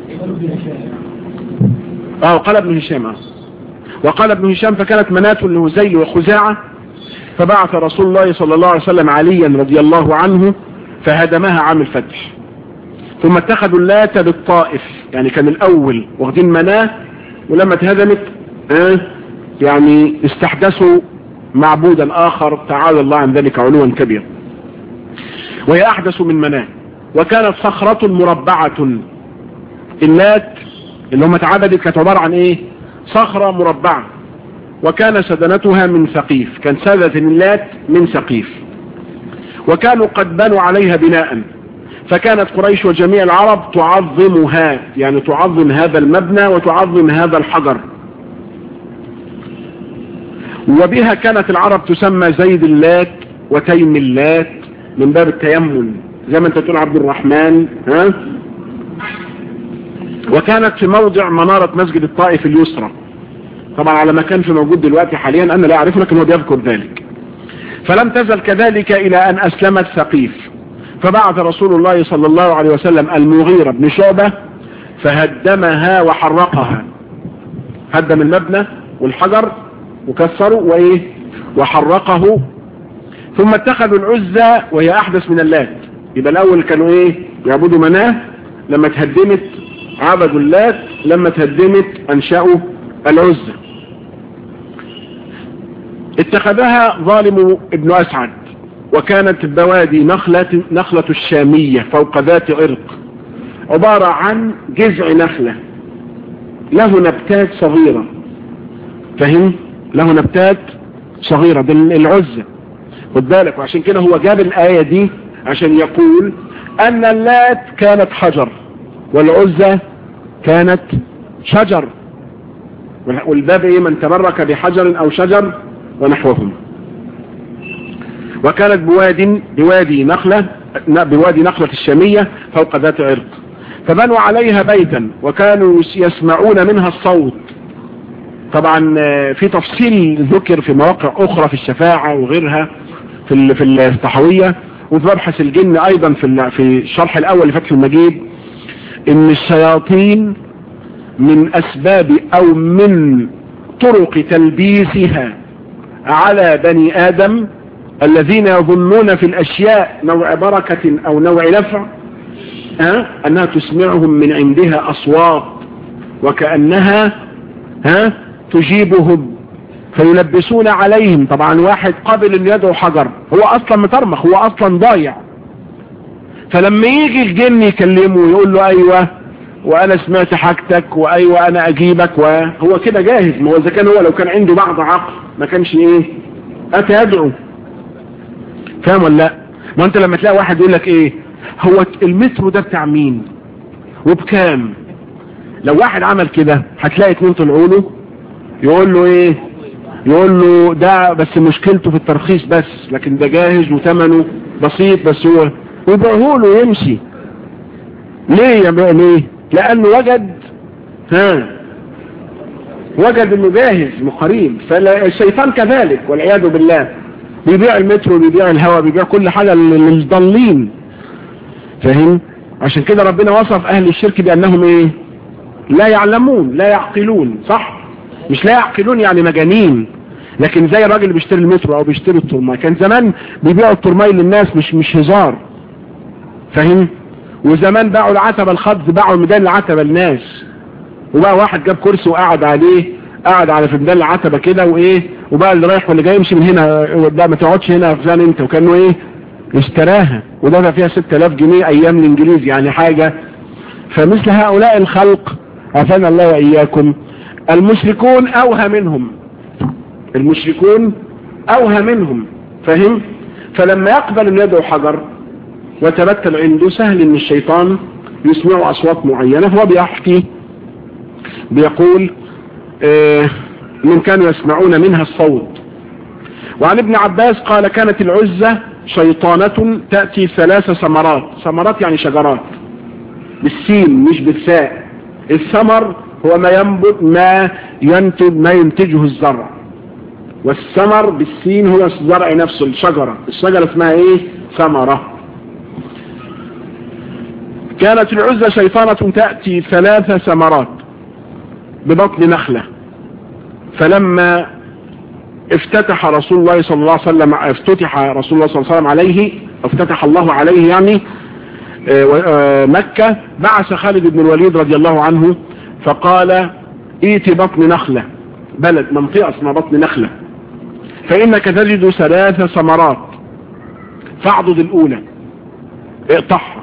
اه قال ابن هشام اه وقال ابن هشام فكانت مناة لهزيل وخزاعة فبعث رسول الله صلى الله عليه وسلم عليا رضي الله عنه فهدمها عام الفتح ثم اتخذوا اللات بالطائف يعني كان الاول واخدين مناه ولما اتهدمت اه يعني استحدثوا معبودا اخر تعالى الله عن ذلك علوا كبيرا وهي احدث من مناه وكانت صخرة مربعة اللات اللي هم اتعبدت كانت عبارة عن ايه صخرة مربعة وكان سدنتها من ثقيف كان سادة اللات من ثقيف وكانوا قد بنوا عليها بناء فكانت قريش وجميع العرب تعظمها يعني تعظم هذا المبنى وتعظم هذا الحجر وبها كانت العرب تسمى زيد اللات وتيم اللات من باب التيمم زي ما انت تقول عبد الرحمن ها وكانت في موضع منارة مسجد الطائف اليسرى طبعا على ما كان في موجود دلوقتي حاليا انا لا اعرفه لكن هو بيذكر ذلك فلم تزل كذلك الى ان اسلمت ثقيف فبعث رسول الله صلى الله عليه وسلم المغيرة بن شعبة فهدمها وحرقها هدم المبنى والحجر وكسروا وايه وحرقه ثم اتخذوا العزة وهي احدث من اللات يبقى الاول كانوا ايه يعبدوا مناه لما تهدمت عبدوا اللات لما تهدمت انشأوا العزة اتخذها ظالم ابن اسعد وكانت بوادي نخلة, نخلة الشامية فوق ذات عرق عبارة عن جذع نخلة له نبتات صغيرة فهم له نبتات صغيرة بالعزة خد بالك وعشان كده هو جاب الآية دي عشان يقول أن اللات كانت حجر والعزة كانت شجر والباب ايه من تبرك بحجر او شجر ونحوهم وكانت بواد بوادي نخلة بوادي نخلة الشامية فوق ذات عرق فبنوا عليها بيتا وكانوا يسمعون منها الصوت طبعا في تفصيل ذكر في مواقع اخرى في الشفاعة وغيرها في في الطحوية وفي مبحث الجن ايضا في في الشرح الاول لفتح المجيد ان الشياطين من اسباب او من طرق تلبيسها على بني ادم الذين يظنون في الاشياء نوع بركة او نوع نفع أه؟ انها تسمعهم من عندها اصوات وكأنها ها تجيبهم فيلبسون عليهم طبعا واحد قابل ان يدعو حجر هو اصلا مترمخ هو اصلا ضايع فلما يجي الجن يكلمه ويقول له ايوه وانا سمعت حاجتك وايوه انا اجيبك وهو كده جاهز ما هو اذا كان هو لو كان عنده بعض عقل ما كانش ايه اتى يدعو فاهم ولا لا ما انت لما تلاقي واحد يقول لك ايه هو المترو ده بتاع مين وبكام لو واحد عمل كده هتلاقي اتنين طلعوا له يقول له ايه يقول له ده بس مشكلته في الترخيص بس لكن ده جاهز وثمنه بسيط بس هو ويبيعه له يمشي ليه يا بقى ليه لانه وجد ها وجد انه جاهز مقريب فالشيطان كذلك والعياذ بالله بيبيع المترو بيبيع الهواء بيبيع كل حاجة للضالين فاهم عشان كده ربنا وصف اهل الشرك بانهم ايه لا يعلمون لا يعقلون صح مش لا يعقلون يعني مجانين لكن زي الراجل اللي بيشتري المترو او بيشتري الترماي كان زمان بيبيعوا الترماي للناس مش مش هزار فاهم وزمان باعوا العتبة الخبز باعوا ميدان العتبة للناس وبقى واحد جاب كرسي وقعد عليه قعد على في ميدان العتبة كده وايه وبقى اللي رايح واللي جاي يمشي من هنا ده ما تقعدش هنا فلان انت وكانه ايه اشتراها ودفع فيها 6000 جنيه ايام الانجليز يعني حاجة فمثل هؤلاء الخلق عافانا الله واياكم المشركون اوهى منهم المشركون اوهى منهم فهم فلما يقبل انه يدعو حجر وتبتل عنده سهل ان الشيطان يسمع اصوات معينة هو بيحكي بيقول اه من كانوا يسمعون منها الصوت وعن ابن عباس قال كانت العزة شيطانة تأتي ثلاث ثمرات ثمرات يعني شجرات بالسين مش بالساء الثمر هو ما ينبت ما ينتج ما ينتجه الزرع والثمر بالسين هو الزرع نفسه الشجرة الشجرة اسمها ايه ثمرة كانت العزة شيطانة تأتي ثلاث ثمرات ببطن نخلة فلما افتتح رسول الله صلى الله عليه وسلم افتتح رسول الله صلى الله عليه وسلم عليه افتتح الله عليه يعني مكة بعث خالد بن الوليد رضي الله عنه فقال ايت بطن نخلة بلد منطقة اسمها بطن نخلة فإنك تجد ثلاث ثمرات فاعضد الأولى اقطعها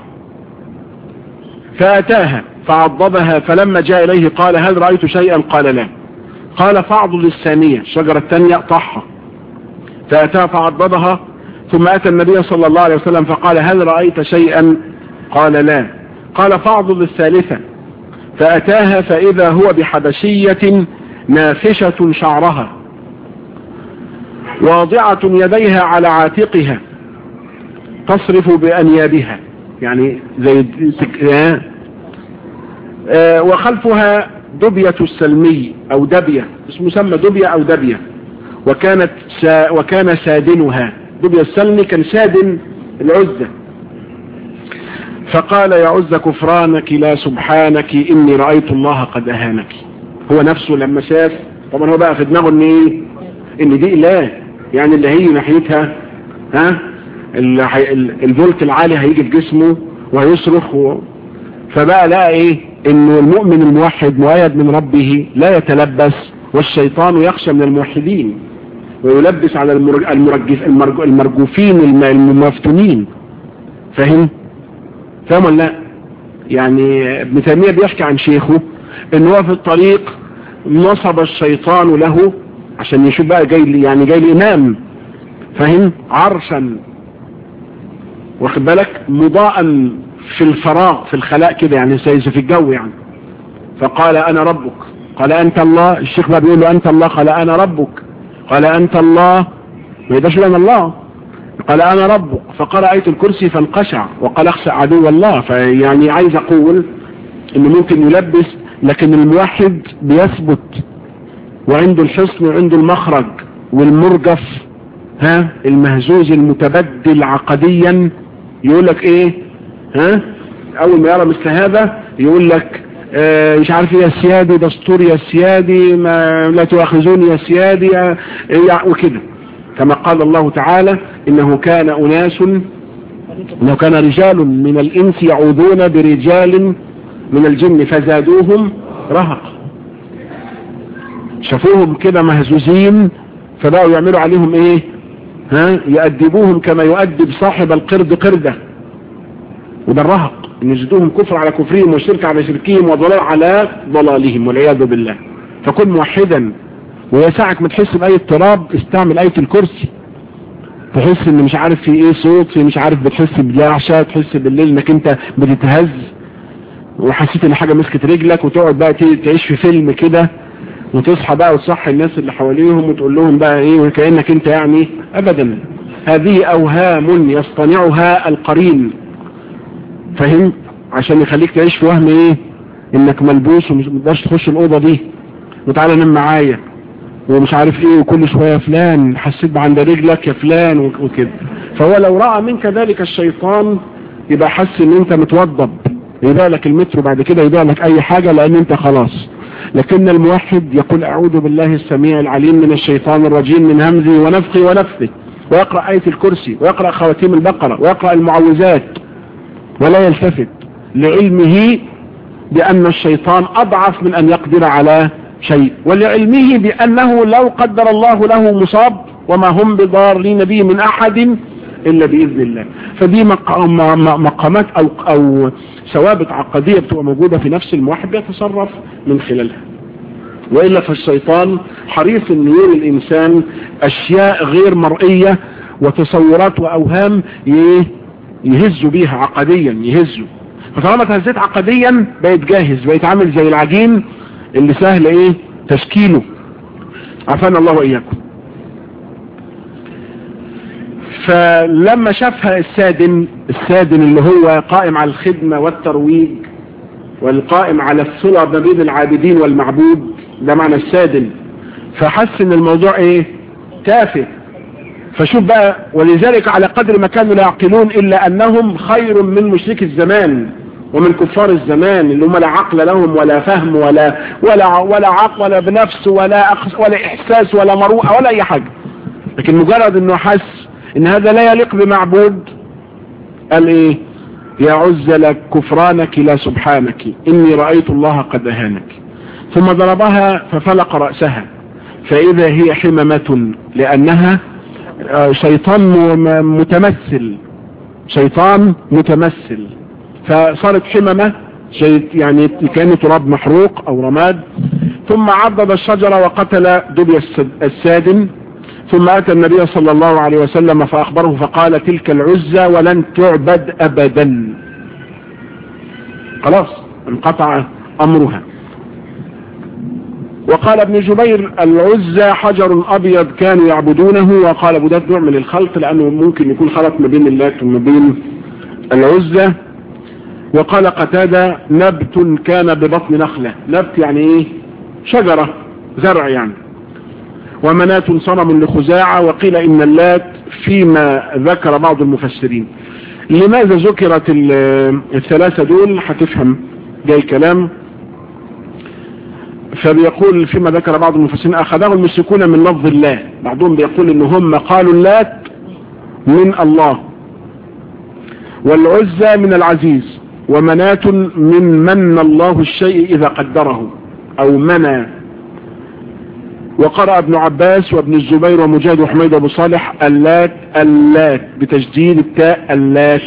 فأتاها فعضبها فلما جاء إليه قال هل رأيت شيئا قال لا قال فاعضد الثانية الشجرة الثانية اقطعها فأتاها فعضبها ثم أتى النبي صلى الله عليه وسلم فقال هل رأيت شيئا قال لا قال فاعضد الثالثة فأتاها فإذا هو بحبشية نافشة شعرها واضعة يديها على عاتقها تصرف بأنيابها يعني زي آه وخلفها دبية السلمي أو دبية اسمه مسمى دبية أو دبية وكانت سا وكان سادنها دبية السلمي كان سادن العزة فقال يا عزة كفرانك لا سبحانك إني رأيت الله قد أهانك هو نفسه لما شاف طبعا هو بقى في دماغه ان ايه ان دي اله يعني اللي هي ناحيتها ها الفولت العالي هيجي في جسمه وهيصرخ و... فبقى لقى ايه انه المؤمن الموحد مؤيد من ربه لا يتلبس والشيطان يخشى من الموحدين ويلبس على المرجف المرج... المرجوفين المفتونين فاهم فاهم ولا لا يعني ابن تيميه بيحكي عن شيخه ان هو في الطريق نصب الشيطان له عشان يشوف بقى جاي يعني جاي الامام فاهم عرشا واخد بالك مضاء في الفراغ في الخلاء كده يعني زي في الجو يعني فقال انا ربك قال انت الله الشيخ بقى بيقول له انت الله قال انا ربك قال انت الله ما يقدرش انا الله قال انا ربك فقرأ آية الكرسي فانقشع وقال اخشى عدو الله فيعني عايز اقول انه ممكن يلبس لكن الموحد بيثبت وعنده الحصن وعنده المخرج والمرجف ها المهزوز المتبدل عقديا يقول لك ايه ها اول ما يرى مثل هذا يقول لك اه مش عارف يا سيادي دستور يا سيادي ما لا تؤاخذوني يا سيادي اه وكده كما قال الله تعالى انه كان اناس انه كان رجال من الانس يعوذون برجال من الجن فزادوهم رهق شافوهم كده مهزوزين فبقوا يعملوا عليهم ايه ها يؤدبوهم كما يؤدب صاحب القرد قردة وده الرهق ان يزيدوهم كفر على كفرهم وشرك على شركهم وضلال على ضلالهم والعياذ بالله فكن موحدا ويسعك ما تحس بأي اضطراب استعمل آية الكرسي تحس ان مش عارف في ايه صوت في مش عارف بتحس بجعشة تحس بالليل انك انت بتتهز وحسيت ان حاجة مسكت رجلك وتقعد بقى تعيش في فيلم كده وتصحى بقى وتصحي الناس اللي حواليهم وتقول لهم بقى ايه وكأنك انت يعني ابدا هذه اوهام يصطنعها القرين فهم عشان يخليك تعيش في وهم ايه انك ملبوس ومش مقدرش تخش الاوضه دي وتعالى نام معايا ومش عارف ايه وكل شوية فلان حسيت بعند رجلك يا فلان وكده فهو لو رأى منك ذلك الشيطان يبقى حس ان انت متوضب يبقى لك المتر بعد كده يبقى لك اي حاجة لان انت خلاص لكن الموحد يقول اعوذ بالله السميع العليم من الشيطان الرجيم من همزه ونفخه ونفثه ويقرأ آية الكرسي ويقرأ خواتيم البقرة ويقرأ المعوذات ولا يلتفت لعلمه بأن الشيطان أضعف من أن يقدر على شيء ولعلمه بأنه لو قدر الله له مصاب وما هم بضارين به من أحد إلا بإذن الله فدي مقامات أو, أو ثوابت عقدية بتبقى موجودة في نفس الموحد يتصرف من خلالها وإلا فالشيطان حريص أن يري الإنسان أشياء غير مرئية وتصورات وأوهام يهز بيها عقديا يهزه فطالما تهزيت عقديا بقيت جاهز بقيت عامل زي العجين اللي سهل ايه تشكيله عفانا الله وإياكم فلما شافها السادن السادن اللي هو قائم على الخدمة والترويج والقائم على الصلة ما بين العابدين والمعبود ده معنى السادن فحس ان الموضوع ايه تافه فشوف بقى ولذلك على قدر ما كانوا لا يعقلون الا انهم خير من مشرك الزمان ومن كفار الزمان اللي هم لا عقل لهم ولا فهم ولا ولا ولا عقل ولا بنفس ولا أخس ولا احساس ولا مروءه ولا اي حاجه لكن مجرد انه حس ان هذا لا يليق بمعبود قال ايه يا عز لك كفرانك لا سبحانك اني رأيت الله قد اهانك ثم ضربها ففلق رأسها فاذا هي حممة لانها شيطان متمثل شيطان متمثل فصارت حممة يعني كان تراب محروق او رماد ثم عضد الشجرة وقتل دبي السادن ثم أتى النبي صلى الله عليه وسلم فأخبره فقال تلك العزة ولن تعبد أبدا خلاص انقطع أمرها وقال ابن جبير العزة حجر أبيض كانوا يعبدونه وقال أبو نوع من الخلط لأنه ممكن يكون خلط ما بين اللات وما بين العزة وقال قتادة نبت كان ببطن نخلة نبت يعني ايه شجرة زرع يعني ومناة صنم لخزاعة وقيل إن اللات فيما ذكر بعض المفسرين لماذا ذكرت الثلاثة دول هتفهم جاي الكلام فبيقول فيما ذكر بعض المفسرين أخذه المشركون من لفظ الله بعضهم بيقول إن هم قالوا اللات من الله والعزة من العزيز ومناة من من الله الشيء إذا قدره أو منى وقرأ ابن عباس وابن الزبير ومجاهد وحميد أبو صالح اللات اللات بتجديد التاء اللات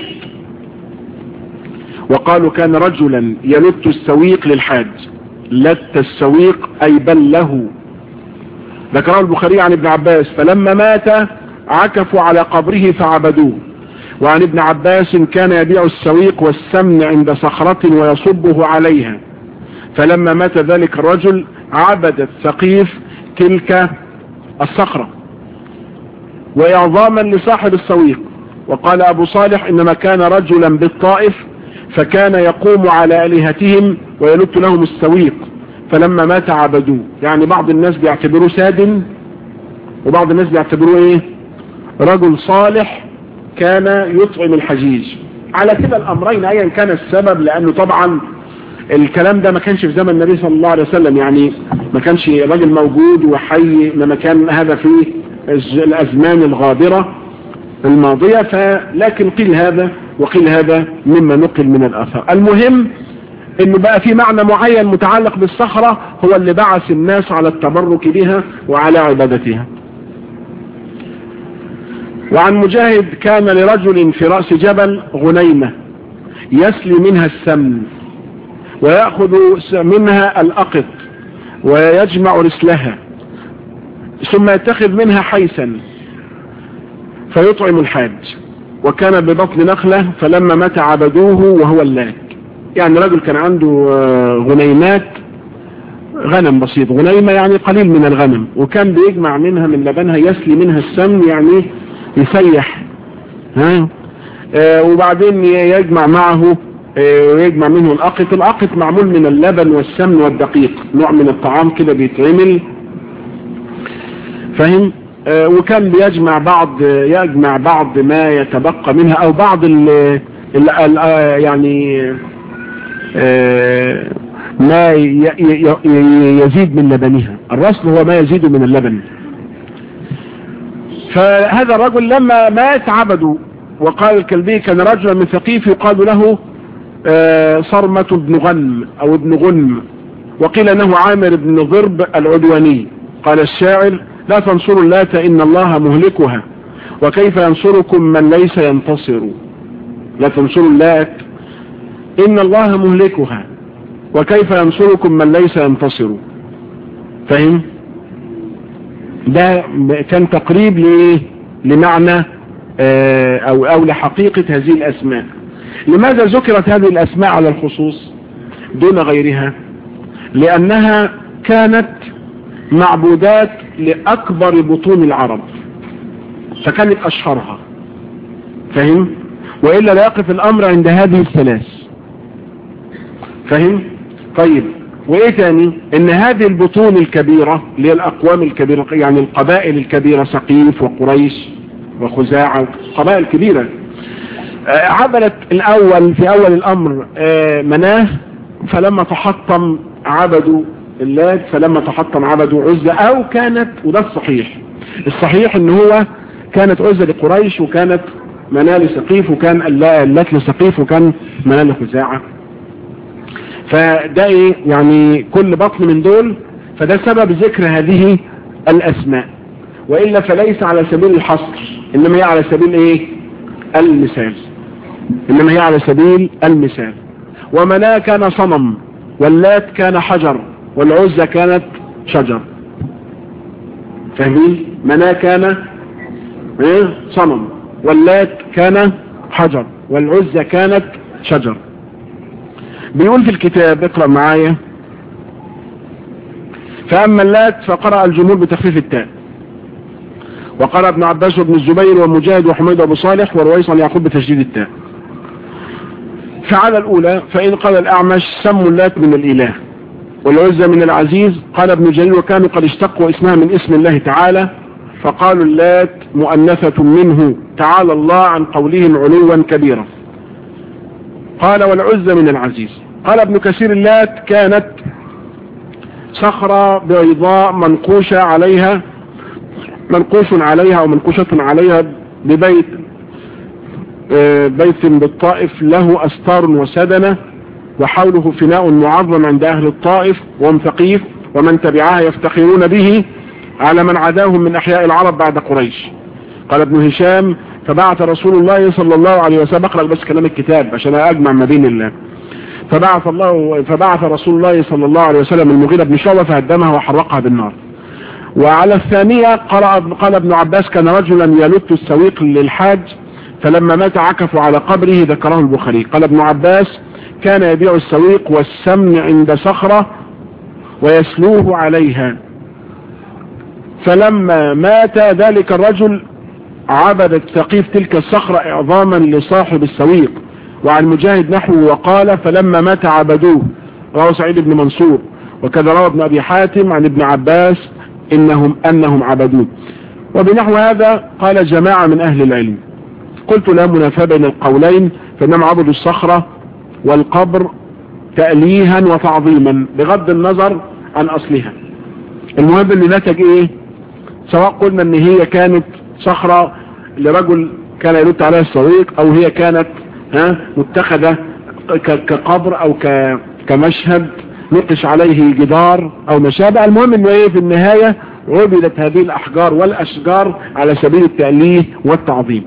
وقالوا كان رجلا يلت السويق للحاج لت السويق أي بل له ذكره البخاري عن ابن عباس فلما مات عكفوا على قبره فعبدوه وعن ابن عباس كان يبيع السويق والسمن عند صخرة ويصبه عليها فلما مات ذلك الرجل عبد الثقيف تلك الصخرة وإعظاما لصاحب السويق وقال أبو صالح إنما كان رجلا بالطائف فكان يقوم على آلهتهم ويلت لهم السويق فلما مات عبدوه يعني بعض الناس بيعتبروه ساد وبعض الناس بيعتبروه ايه رجل صالح كان يطعم الحجيج على كده الامرين ايا كان السبب لانه طبعا الكلام ده ما كانش في زمن النبي صلى الله عليه وسلم يعني ما كانش راجل موجود وحي انما كان هذا في الازمان الغابرة الماضية فلكن قيل هذا وقيل هذا مما نقل من الاثار المهم انه بقى في معنى معين متعلق بالصخرة هو اللي بعث الناس على التبرك بها وعلى عبادتها وعن مجاهد كان لرجل في رأس جبل غنيمة يسلي منها السمن ويأخذ منها الأقط ويجمع رسلها ثم يتخذ منها حيثا فيطعم الحاج وكان ببطن نخلة فلما مات عبدوه وهو اللات يعني رجل كان عنده غنيمات غنم بسيط غنيمة يعني قليل من الغنم وكان بيجمع منها من لبنها يسلي منها السمن يعني يسيح ها آه وبعدين يجمع معه آه ويجمع منه الأقط الأقط معمول من اللبن والسمن والدقيق نوع من الطعام كده بيتعمل فاهم آه وكان بيجمع بعض يجمع بعض ما يتبقى منها او بعض ال ال ال يعني آه ما يزيد من لبنها الرسل هو ما يزيد من اللبن فهذا الرجل لما مات عبدوا وقال الكلبي كان رجلا من ثقيف يقال له آه صرمة بن غنم او ابن غنم وقيل انه عامر بن ضرب العدواني قال الشاعر لا تنصروا اللات ان الله مهلكها وكيف ينصركم من ليس ينتصر لا تنصروا اللات ان الله مهلكها وكيف ينصركم من ليس ينتصر فهم ده كان تقريب لايه لمعنى آه او او لحقيقة هذه الاسماء لماذا ذكرت هذه الاسماء على الخصوص دون غيرها لانها كانت معبودات لاكبر بطون العرب فكانت اشهرها فهم وإلا لا يقف الامر عند هذه الثلاث فهم طيب وايه تاني ان هذه البطون الكبيرة اللي هي الاقوام الكبيرة يعني القبائل الكبيرة سقيف وقريش وخزاعة قبائل كبيرة آه عملت الاول في اول الامر آه مناه فلما تحطم عبدوا اللات فلما تحطم عبدوا عزة او كانت وده الصحيح الصحيح ان هو كانت عزة لقريش وكانت مناه لسقيف وكان اللات لسقيف وكان مناه لخزاعة فده ايه يعني كل بطن من دول فده سبب ذكر هذه الاسماء وإلا فليس على سبيل الحصر انما هي على سبيل ايه المثال انما هي على سبيل المثال ومناه كان صنم واللات كان حجر والعزة كانت شجر فاهمين مناه كان ايه صنم واللات كان حجر والعزة كانت شجر بيقول في الكتاب اقرأ معايا فأما اللات فقرأ الجمهور بتخفيف التاء وقرأ ابن عباس وابن الزبير ومجاهد وحميد أبو صالح ورويصا يعقوب بتشديد التاء فعلى الأولى فإن قال الأعمش سموا اللات من الإله والعزة من العزيز قال ابن جرير وكانوا قد اشتقوا اسمها من اسم الله تعالى فقالوا اللات مؤنثة منه تعالى الله عن قولهم علوا كبيرا قال والعزة من العزيز قال ابن كثير اللات كانت صخرة بيضاء منقوشة عليها منقوش عليها او منقوشة عليها ببيت بيت بالطائف له استار وسدنة وحوله فناء معظم عند اهل الطائف وهم ثقيف ومن تبعها يفتخرون به على من عداهم من احياء العرب بعد قريش قال ابن هشام فبعث رسول الله صلى الله عليه وسلم اقرأ بس كلام الكتاب عشان اجمع ما بين الله فبعث الله فبعث رسول الله صلى الله عليه وسلم المغيرة بن شعبة فهدمها وحرقها بالنار وعلى الثانية قرأ قال ابن عباس كان رجلا يلت السويق للحاج فلما مات عكفوا على قبره ذكره البخاري قال ابن عباس كان يبيع السويق والسمن عند صخرة ويسلوه عليها فلما مات ذلك الرجل عبدت ثقيف تلك الصخرة اعظاما لصاحب السويق وعن مجاهد نحوه وقال فلما مات عبدوه رواه سعيد بن منصور وكذا روى ابن ابي حاتم عن ابن عباس انهم انهم عبدوه وبنحو هذا قال جماعة من اهل العلم قلت لا منافاة بين القولين فانما عبدوا الصخرة والقبر تأليها وتعظيما بغض النظر عن اصلها المهم اللي نتج ايه سواء قلنا ان هي كانت صخرة لرجل كان يلت عليها الصديق او هي كانت ها متخذة كقبر او كمشهد نقش عليه جدار او ما شابه المهم انه ايه في النهاية عبدت هذه الاحجار والاشجار على سبيل التأليه والتعظيم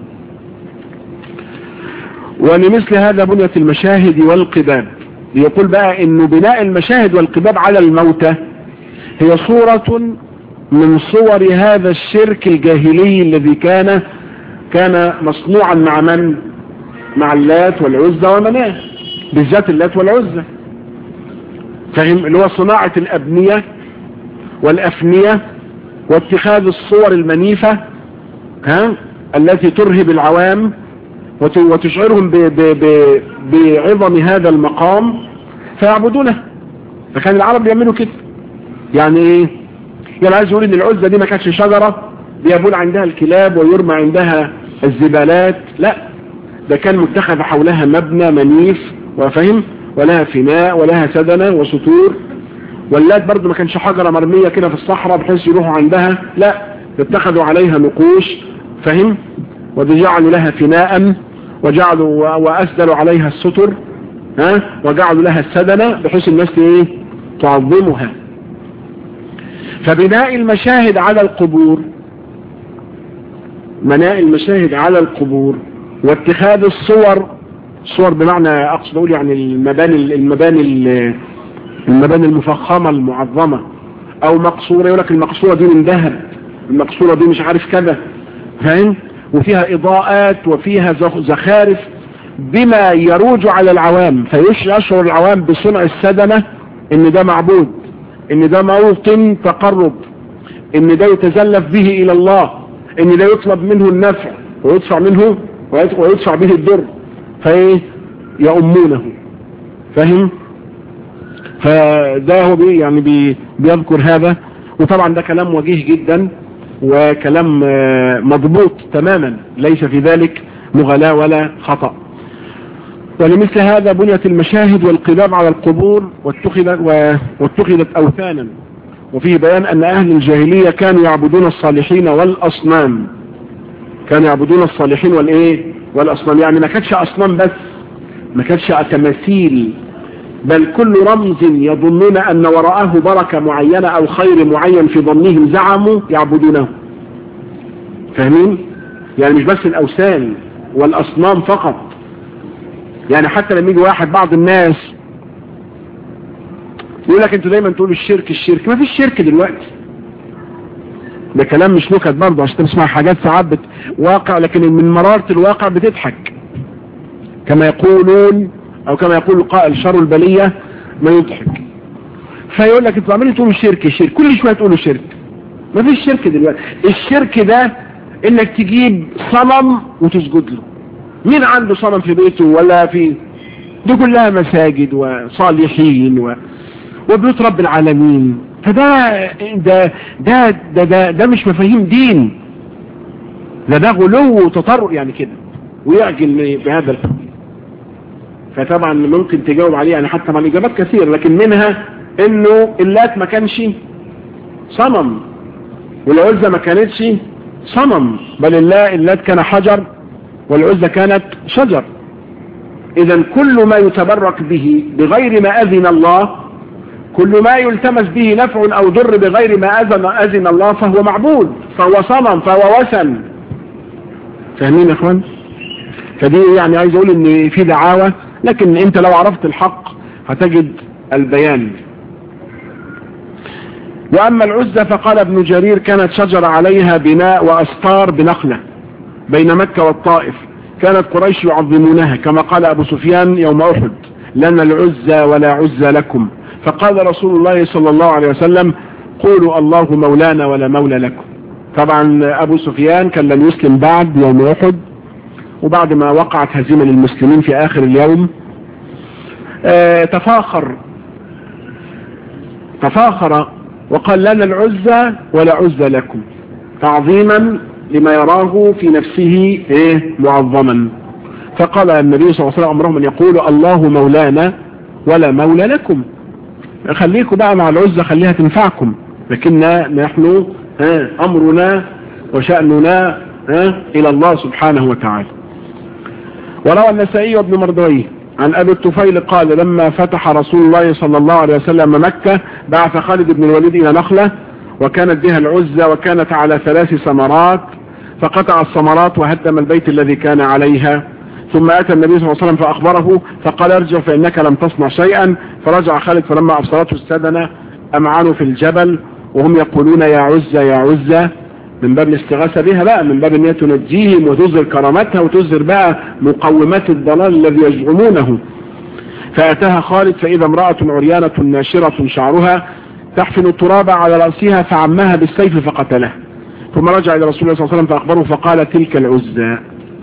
ولمثل هذا بنيت المشاهد والقباب يقول بقى انه بناء المشاهد والقباب على الموتى هي صورة من صور هذا الشرك الجاهلي الذي كان كان مصنوعا مع من مع اللات والعزة ومناه بالذات اللات والعزة فهم اللي هو صناعة الأبنية والأفنية واتخاذ الصور المنيفة ها التي ترهب العوام وتشعرهم ب ب ب بعظم هذا المقام فيعبدونه فكان العرب يعملوا كده يعني ايه يعني عايز يقول ان العزة دي ما كانتش شجرة بيبول عندها الكلاب ويرمى عندها الزبالات لا ده كان متخذ حولها مبنى منيف وفهم ولها فناء ولها سدنة وسطور واللات برضو ما كانش حجرة مرمية كده في الصحراء بحيث يروحوا عندها لا اتخذوا عليها نقوش فهم وجعلوا لها فناء وجعلوا وأسدلوا عليها الستر ها وجعلوا لها السدنة بحيث الناس ايه تعظمها فبناء المشاهد على القبور بناء المشاهد على القبور واتخاذ الصور صور بمعنى اقصد اقول يعني المباني المباني المباني المفخمة المعظمة او مقصورة يقول لك المقصورة دي من ذهب المقصورة دي مش عارف كذا فاهم وفيها اضاءات وفيها زخارف بما يروج على العوام فيشعر العوام بصنع السدنة ان ده معبود ان ده موطن تقرب ان ده يتزلف به الى الله ان ده يطلب منه النفع ويدفع منه ويدفع به الضر فايه يأمونه فاهم فده هو بي يعني بي بيذكر هذا وطبعا ده كلام وجيه جدا وكلام مضبوط تماما ليس في ذلك مغلاة ولا خطأ ولمثل هذا بنيت المشاهد والقلاب على القبور واتخذت, واتخذت أوثانا وفيه بيان أن أهل الجاهلية كانوا يعبدون الصالحين والأصنام كانوا يعبدون الصالحين والإيه والأصنام يعني ما كانتش أصنام بس ما كانتش تماثيل بل كل رمز يظنون أن وراءه بركة معينة أو خير معين في ظنهم زعموا يعبدونه فاهمين يعني مش بس الأوثان والأصنام فقط يعني حتى لما يجي واحد بعض الناس يقول لك انتوا دايما تقولوا الشرك الشرك ما فيش شرك دلوقتي ده كلام مش نكت برضه عشان تسمع حاجات ساعات واقع لكن من مرارة الواقع بتضحك كما يقولون او كما يقول قائل شر البلية ما يضحك فيقول لك انتوا عمالين تقولوا الشرك الشرك كل شوية تقولوا شرك ما فيش شرك دلوقتي الشرك ده انك تجيب صنم وتسجد له مين عنده صنم في بيته ولا في دي كلها مساجد وصالحين و... وبيوت رب العالمين فده ده ده ده ده, ده مش مفاهيم دين ده ده غلو وتطرق يعني كده ويعجل بهذا الحكم فطبعا ممكن تجاوب عليه يعني حتى طبعا اجابات كثير لكن منها انه اللات ما كانش صنم والعزة ما كانتش صنم بل الله اللات كان حجر والعزة كانت شجر اذا كل ما يتبرك به بغير ما اذن الله كل ما يلتمس به نفع او ضر بغير ما اذن, أذن الله فهو معبود فهو صنم فهو وثن فاهمين يا اخوان فدي يعني عايز اقول ان في دعاوى لكن انت لو عرفت الحق هتجد البيان واما العزة فقال ابن جرير كانت شجر عليها بناء واستار بنخلة بين مكة والطائف كانت قريش يعظمونها كما قال ابو سفيان يوم احد لن العزة ولا عزة لكم فقال رسول الله صلى الله عليه وسلم قولوا الله مولانا ولا مولى لكم طبعا ابو سفيان كان لم يسلم بعد يوم احد وبعد ما وقعت هزيمة للمسلمين في اخر اليوم اه تفاخر تفاخر وقال لنا العزة ولا عزة لكم تعظيما لما يراه في نفسه ايه معظما فقال النبي صلى الله عليه وسلم امرهم ان يقولوا الله مولانا ولا مولى لكم خليكم بقى مع العزة خليها تنفعكم لكننا نحن ها امرنا وشأننا ها الى الله سبحانه وتعالى وروى النسائي وابن مردويه عن ابي الطفيل قال لما فتح رسول الله صلى الله عليه وسلم مكة بعث خالد بن الوليد الى نخلة وكانت بها العزة وكانت على ثلاث سمرات فقطع السمرات وهدم البيت الذي كان عليها ثم أتى النبي صلى الله عليه وسلم فأخبره فقال ارجع فإنك لم تصنع شيئا فرجع خالد فلما أبصرته السدنة أمعنوا في الجبل وهم يقولون يا عزة يا عزة من باب الاستغاثة بها بقى من باب ان هي تنجيهم وتظهر كرامتها وتظهر بقى مقومات الضلال الذي يزعمونه فأتاها خالد فإذا امرأة عريانة ناشرة شعرها تحفن التراب على رأسها فعمها بالسيف فقتله ثم رجع إلى رسول الله صلى الله عليه وسلم فأخبره فقال تلك العزة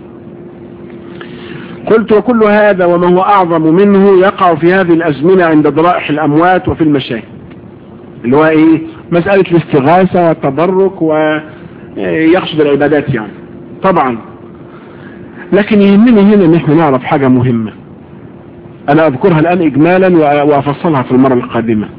قلت وكل هذا وما هو أعظم منه يقع في هذه الأزمنة عند ضرائح الأموات وفي المشاهد اللي هو إيه مسألة الاستغاثة والتبرك ويقصد العبادات يعني طبعا لكن يهمني هنا ان احنا نعرف حاجة مهمة انا اذكرها الان اجمالا وافصلها في المرة القادمة